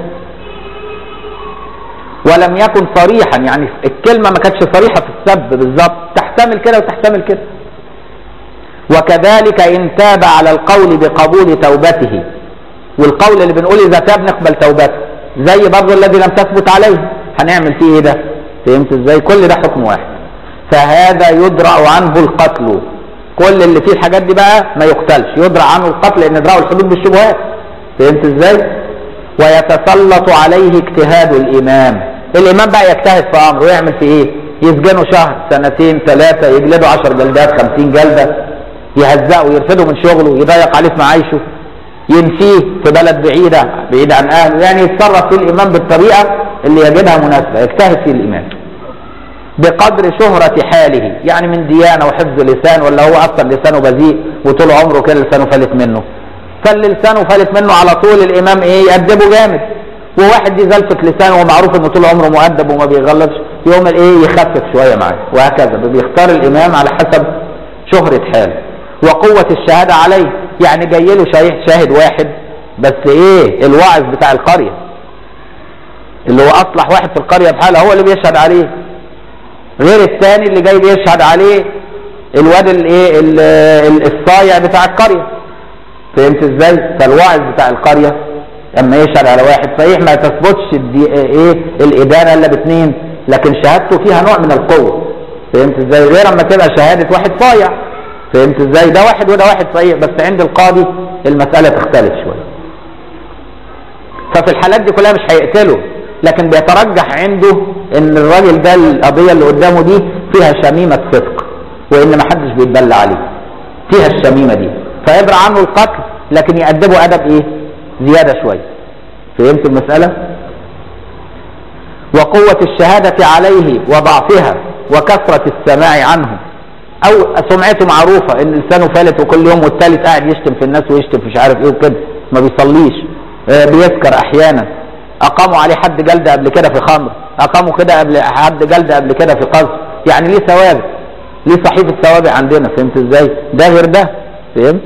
ولم يكن صريحا يعني الكلمة ما كانتش صريحة في السب بالظبط تحتمل كده وتحتمل كده وكذلك إن تاب على القول بقبول توبته والقول اللي بنقول إذا تاب نقبل توبته زي برضه الذي لم تثبت عليه هنعمل فيه إيه ده فهمت إزاي كل ده حكم واحد فهذا يدرأ عنه القتل كل اللي فيه الحاجات دي بقى ما يقتلش يدرأ عنه القتل لأن إدراء الحدود بالشبهات فهمت إزاي ويتسلط عليه اجتهاد الإمام الإمام بقى يجتهد في أمره ويعمل في إيه يسجنه شهر سنتين ثلاثة يجلده عشر جلدات خمسين جلدة يهزقه يرفده من شغله يضيق عليه في معايشه ينفيه في بلد بعيدة بعيد عن أهله يعني يتصرف فيه الإمام بالطريقة اللي يجدها مناسبة يجتهد فيه الإمام بقدر شهرة حاله يعني من ديانة وحفظ لسان ولا هو أصلا لسانه بذيء وطول عمره كده لسانه فلت منه فاللي لسانه فلت منه على طول الإمام إيه يأدبه جامد وواحد دي زلفة لسانه ومعروف انه طول عمره مؤدب وما بيغلطش يوم الايه يخفف شوية معاه وهكذا بيختار الامام على حسب شهرة حاله وقوة الشهادة عليه يعني جاي له شاهد واحد بس ايه الواعظ بتاع القرية اللي هو اصلح واحد في القرية بحالة هو اللي بيشهد عليه غير الثاني اللي جاي بيشهد عليه الواد الايه الصايع بتاع القرية فهمت ازاي فالواعظ بتاع القرية اما يشهد على واحد صحيح ما تثبتش الدي ايه الادانه الا باثنين لكن شهادته فيها نوع من القوه فهمت ازاي غير اما تبقى شهاده واحد صايع فهمت ازاي ده واحد وده واحد صحيح بس عند القاضي المساله تختلف شويه ففي الحالات دي كلها مش هيقتله لكن بيترجح عنده ان الراجل ده القضيه اللي قدامه دي فيها شميمه صدق وان ما حدش بيتبلى عليه فيها الشميمه دي فيبرع عنه القتل لكن يأدبه ادب ايه زيادة شوية فهمت المسألة وقوة الشهادة عليه وضعفها وكثرة السماع عنه او سمعته معروفة ان لسانه فالت وكل يوم والثالث قاعد يشتم في الناس ويشتم في مش عارف ايه وكده ما بيصليش آه بيسكر احيانا اقاموا عليه حد جلد قبل كده في خمر اقاموا كده قبل حد جلد قبل كده في قذف يعني ليه ثوابت ليه صحيفة ثوابت عندنا فهمت ازاي ده غير ده فهمت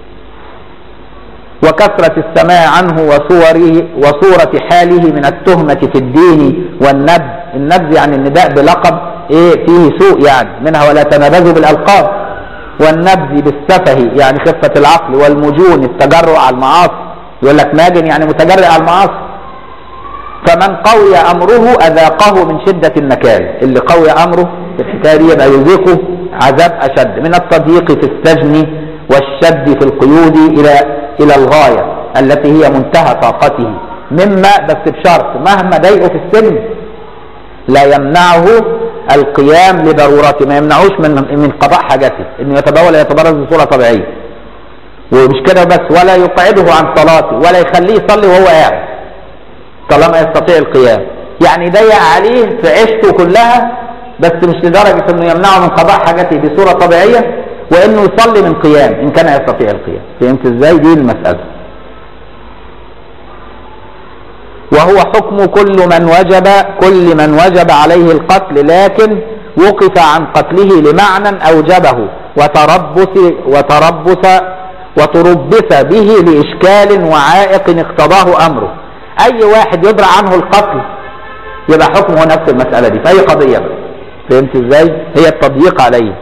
وكثرة السماع عنه وصوره وصورة حاله من التهمة في الدين والنبذ النبذ يعني النداء بلقب ايه فيه سوء يعني منها ولا تنابذوا بالألقاب والنبذ بالسفه يعني خفة العقل والمجون التجرؤ على المعاصي يقول لك ماجن يعني متجرئ على المعاصي فمن قوي أمره أذاقه من شدة النكال اللي قوي أمره في الحكاية دي يبقى يذيقه عذاب أشد من التضييق في السجن والشد في القيود إلى إلى الغاية التي هي منتهى طاقته مما بس بشرط مهما ضايقه في السجن لا يمنعه القيام لضرورته ما يمنعوش من من قضاء حاجته انه يتبول يتبرز بصوره طبيعيه ومش كده بس ولا يقعده عن صلاته ولا يخليه يصلي وهو قاعد طالما يستطيع القيام يعني ضيق عليه في عيشته كلها بس مش لدرجة انه يمنعه من قضاء حاجته بصورة طبيعية وانه يصلي من قيام ان كان يستطيع القيام فهمت ازاي دي المسألة وهو حكم كل من وجب كل من وجب عليه القتل لكن وقف عن قتله لمعنى اوجبه وتربص وتربص وتربص به لاشكال وعائق اقتضاه امره اي واحد يدرى عنه القتل يبقى حكمه نفس المسألة دي في اي قضية بقى. فهمت ازاي هي التضييق عليه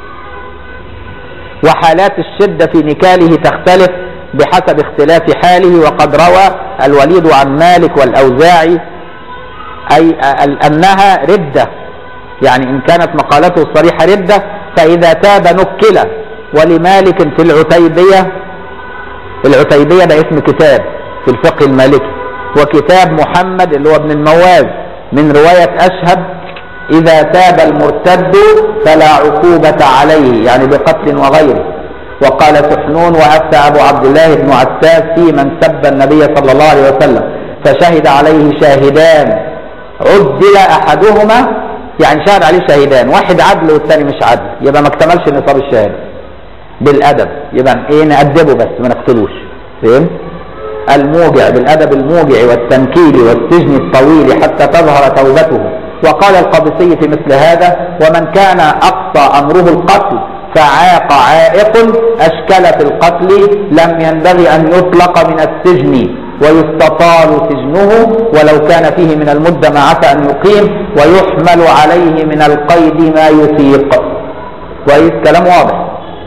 وحالات الشدة في نكاله تختلف بحسب اختلاف حاله وقد روى الوليد عن مالك والأوزاعي أي أنها ردة يعني إن كانت مقالته الصريحة ردة فإذا تاب نكل ولمالك في العتيبية العتيبية ده اسم كتاب في الفقه المالكي وكتاب محمد اللي هو ابن المواز من رواية أشهب إذا تاب المرتد فلا عقوبة عليه يعني بقتل وغيره وقال سحنون وأفتى أبو عبد الله بن عتاب في من سب النبي صلى الله عليه وسلم فشهد عليه شاهدان عدل أحدهما يعني شهد عليه شاهدان واحد عدل والثاني مش عدل يبقى ما اكتملش نصاب الشهادة بالأدب يبقى ايه نأدبه بس ما نقتلوش فهمت؟ الموجع بالأدب الموجع والتنكيل والسجن الطويل حتى تظهر توبته وقال القادسي في مثل هذا ومن كان أقصى أمره القتل فعاق عائق أشكل في القتل لم ينبغي أن يطلق من السجن ويستطال سجنه ولو كان فيه من المدة ما عسى أن يقيم ويحمل عليه من القيد ما يثيق كويس كلام واضح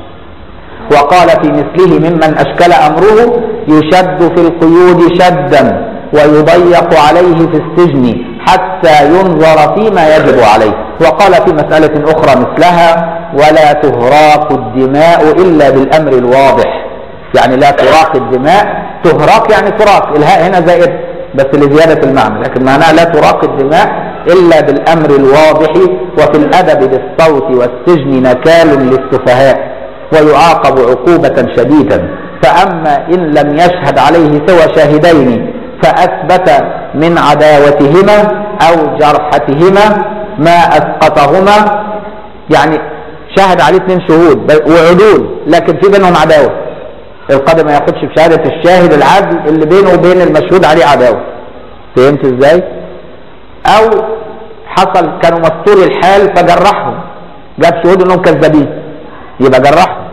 وقال في مثله ممن أشكل أمره يشد في القيود شدا ويضيق عليه في السجن حتى ينظر فيما يجب عليه وقال في مسألة أخرى مثلها ولا تهراق الدماء إلا بالأمر الواضح يعني لا تراق الدماء تهراق يعني تراق الهاء هنا زائد بس لزيادة المعنى لكن معناها لا تراق الدماء إلا بالأمر الواضح وفي الأدب بالصوت والسجن نكال للسفهاء ويعاقب عقوبة شديدة فأما إن لم يشهد عليه سوى شاهدين فأثبت من عداوتهما أو جرحتهما ما أسقطهما يعني شهد عليه اثنين شهود وعدول لكن في بينهم عداوة القاضي ما ياخدش بشهادة الشاهد العدل اللي بينه وبين المشهود عليه عداوة فهمت ازاي او حصل كانوا مستور الحال فجرحهم جاب شهود انهم كذابين يبقى جرحهم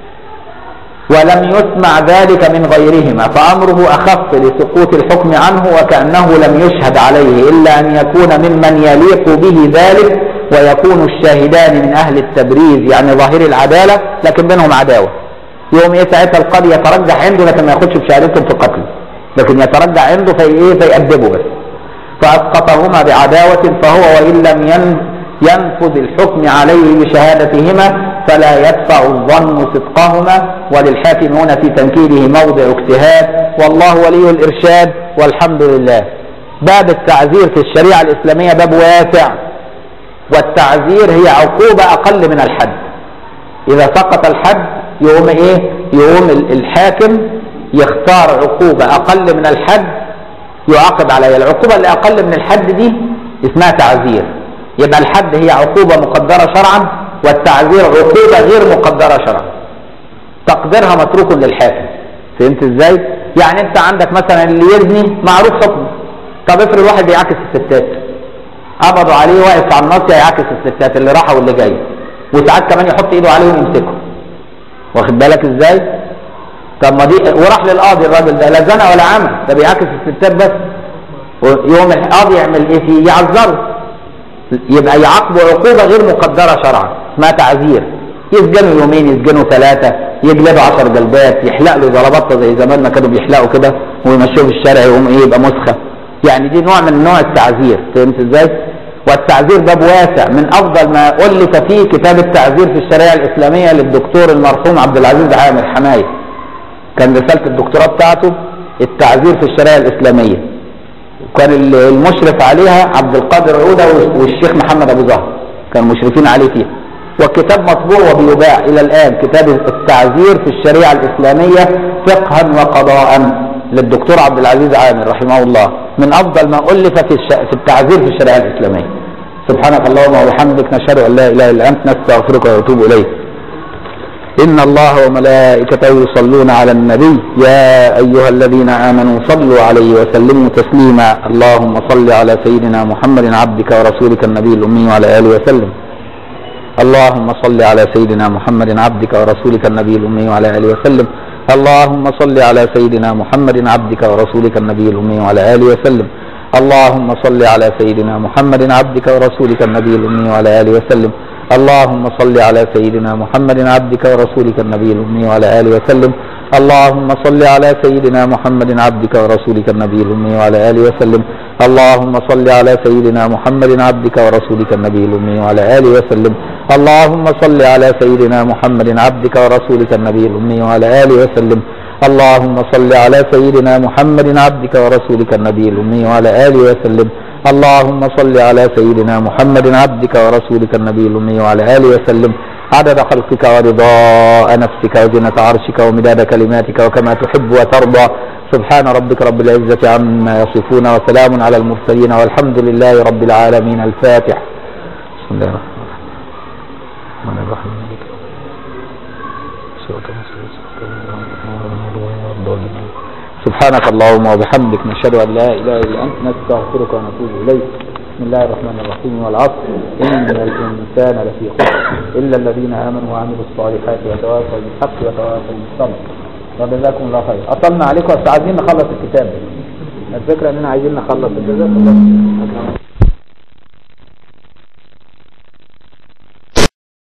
ولم يسمع ذلك من غيرهما فأمره أخف لسقوط الحكم عنه وكأنه لم يشهد عليه إلا أن يكون ممن يليق به ذلك ويكون الشاهدان من أهل التبريز يعني ظاهر العدالة لكن بينهم عداوة يوم إيه ساعتها القاضي يترجح عنده لكن ما ياخدش بشهادتهم في قتله لكن يترجح عنده في إيه فيأدبه بس فأسقطهما بعداوة فهو وإن لم ينفذ الحكم عليه بشهادتهما فلا يدفع الظن صدقهما وللحاكم هنا في تنكيله موضع اجتهاد والله ولي الإرشاد والحمد لله باب التعذير في الشريعة الإسلامية باب واسع والتعذير هي عقوبة أقل من الحد إذا سقط الحد يقوم إيه يقوم الحاكم يختار عقوبة أقل من الحد يعاقب عليها العقوبة اللي أقل من الحد دي اسمها تعذير يبقى الحد هي عقوبة مقدرة شرعا والتعذير عقوبة غير مقدرة شرعا تقديرها متروك للحاكم فهمت ازاي يعني انت عندك مثلا اللي يزني معروف حكمه طب افرض واحد بيعاكس الستات قبضوا عليه واقف على الناصية يعاكس الستات اللي راحة واللي جاية وساعات كمان يحط ايده عليهم يمسكهم واخد بالك ازاي طب ما دي وراح للقاضي الراجل ده لا زنى ولا عمل ده بيعاكس الستات بس يوم القاضي يعمل ايه فيه يعذره يبقى يعاقبه عقوبة غير مقدرة شرعا اسمها تعذير يسجنوا يومين يسجنوا ثلاثة يجلبوا عشر جلبات يحلق له ضربات زي زمان ما كانوا بيحلقوا كده ويمشوه في الشارع يقوم ايه يبقى مسخة يعني دي نوع من نوع التعذير فهمت ازاي؟ والتعذير باب واسع من افضل ما الف فيه كتاب التعذير في الشريعة الاسلامية للدكتور المرحوم عبد العزيز عامر حماية كان رسالة الدكتوراه بتاعته التعذير في الشريعة الاسلامية وكان المشرف عليها عبد القادر عودة والشيخ محمد ابو زهر كانوا مشرفين عليه فيها والكتاب مطبوع وبيباع الى الان كتاب التعذير في الشريعة الاسلامية فقها وقضاء للدكتور عبد العزيز عامر رحمه الله من افضل ما الف في الش... في التعذير في الشريعه الاسلاميه سبحانك اللهم وبحمدك نشهد ان لا اله الا انت نستغفرك ونتوب اليك إن الله وملائكته يصلون على النبي يا أيها الذين آمنوا صلوا عليه وسلموا تسليما اللهم صل على سيدنا محمد عبدك ورسولك النبي الأمي وعلى آله وسلم اللهم صل على سيدنا محمد عبدك ورسولك النبي الأمي وعلى آله وسلم اللهم صل على سيدنا محمد عبدك ورسولك النبي الأمي وعلى آله وسلم اللهم صل على سيدنا محمد عبدك ورسولك النبي الأمي وعلى آله وسلم اللهم صل على سيدنا محمد عبدك ورسولك النبي الأمي وعلى آله وسلم اللهم صل على سيدنا محمد عبدك ورسولك النبي الأمي وعلى آله وسلم اللهم صل على سيدنا محمد عبدك ورسولك النبي الأمي وعلى آله وسلم اللهم صل على سيدنا محمد عبدك ورسولك النبي الأمي وعلى آله وسلم اللهم صل على سيدنا محمد عبدك ورسولك النبي الأمي وعلى آله وسلم اللهم صل على سيدنا محمد عبدك ورسولك النبي الأمي وعلى آله وسلم عدد خلقك ورضاء نفسك وزنة عرشك ومداد كلماتك وكما تحب وترضى سبحان ربك رب العزة عما يصفون وسلام على المرسلين والحمد لله رب العالمين الفاتح بسم الله الرحمن الرحيم مالك صراط المستقيم سبحانك اللهم وبحمدك نشهد ان لا اله الا انت نستغفرك ونتوب اليك بسم الله الرحمن الرحيم والعصر ان الانسان لفي خسر الا الذين امنوا وعملوا الصالحات وتواصوا بالحق وتواصوا بالصبر وجزاكم الله خير اطلنا عليكم بس عايزين نخلص الكتاب الفكره اننا عايزين نخلص الجزاكم الله خير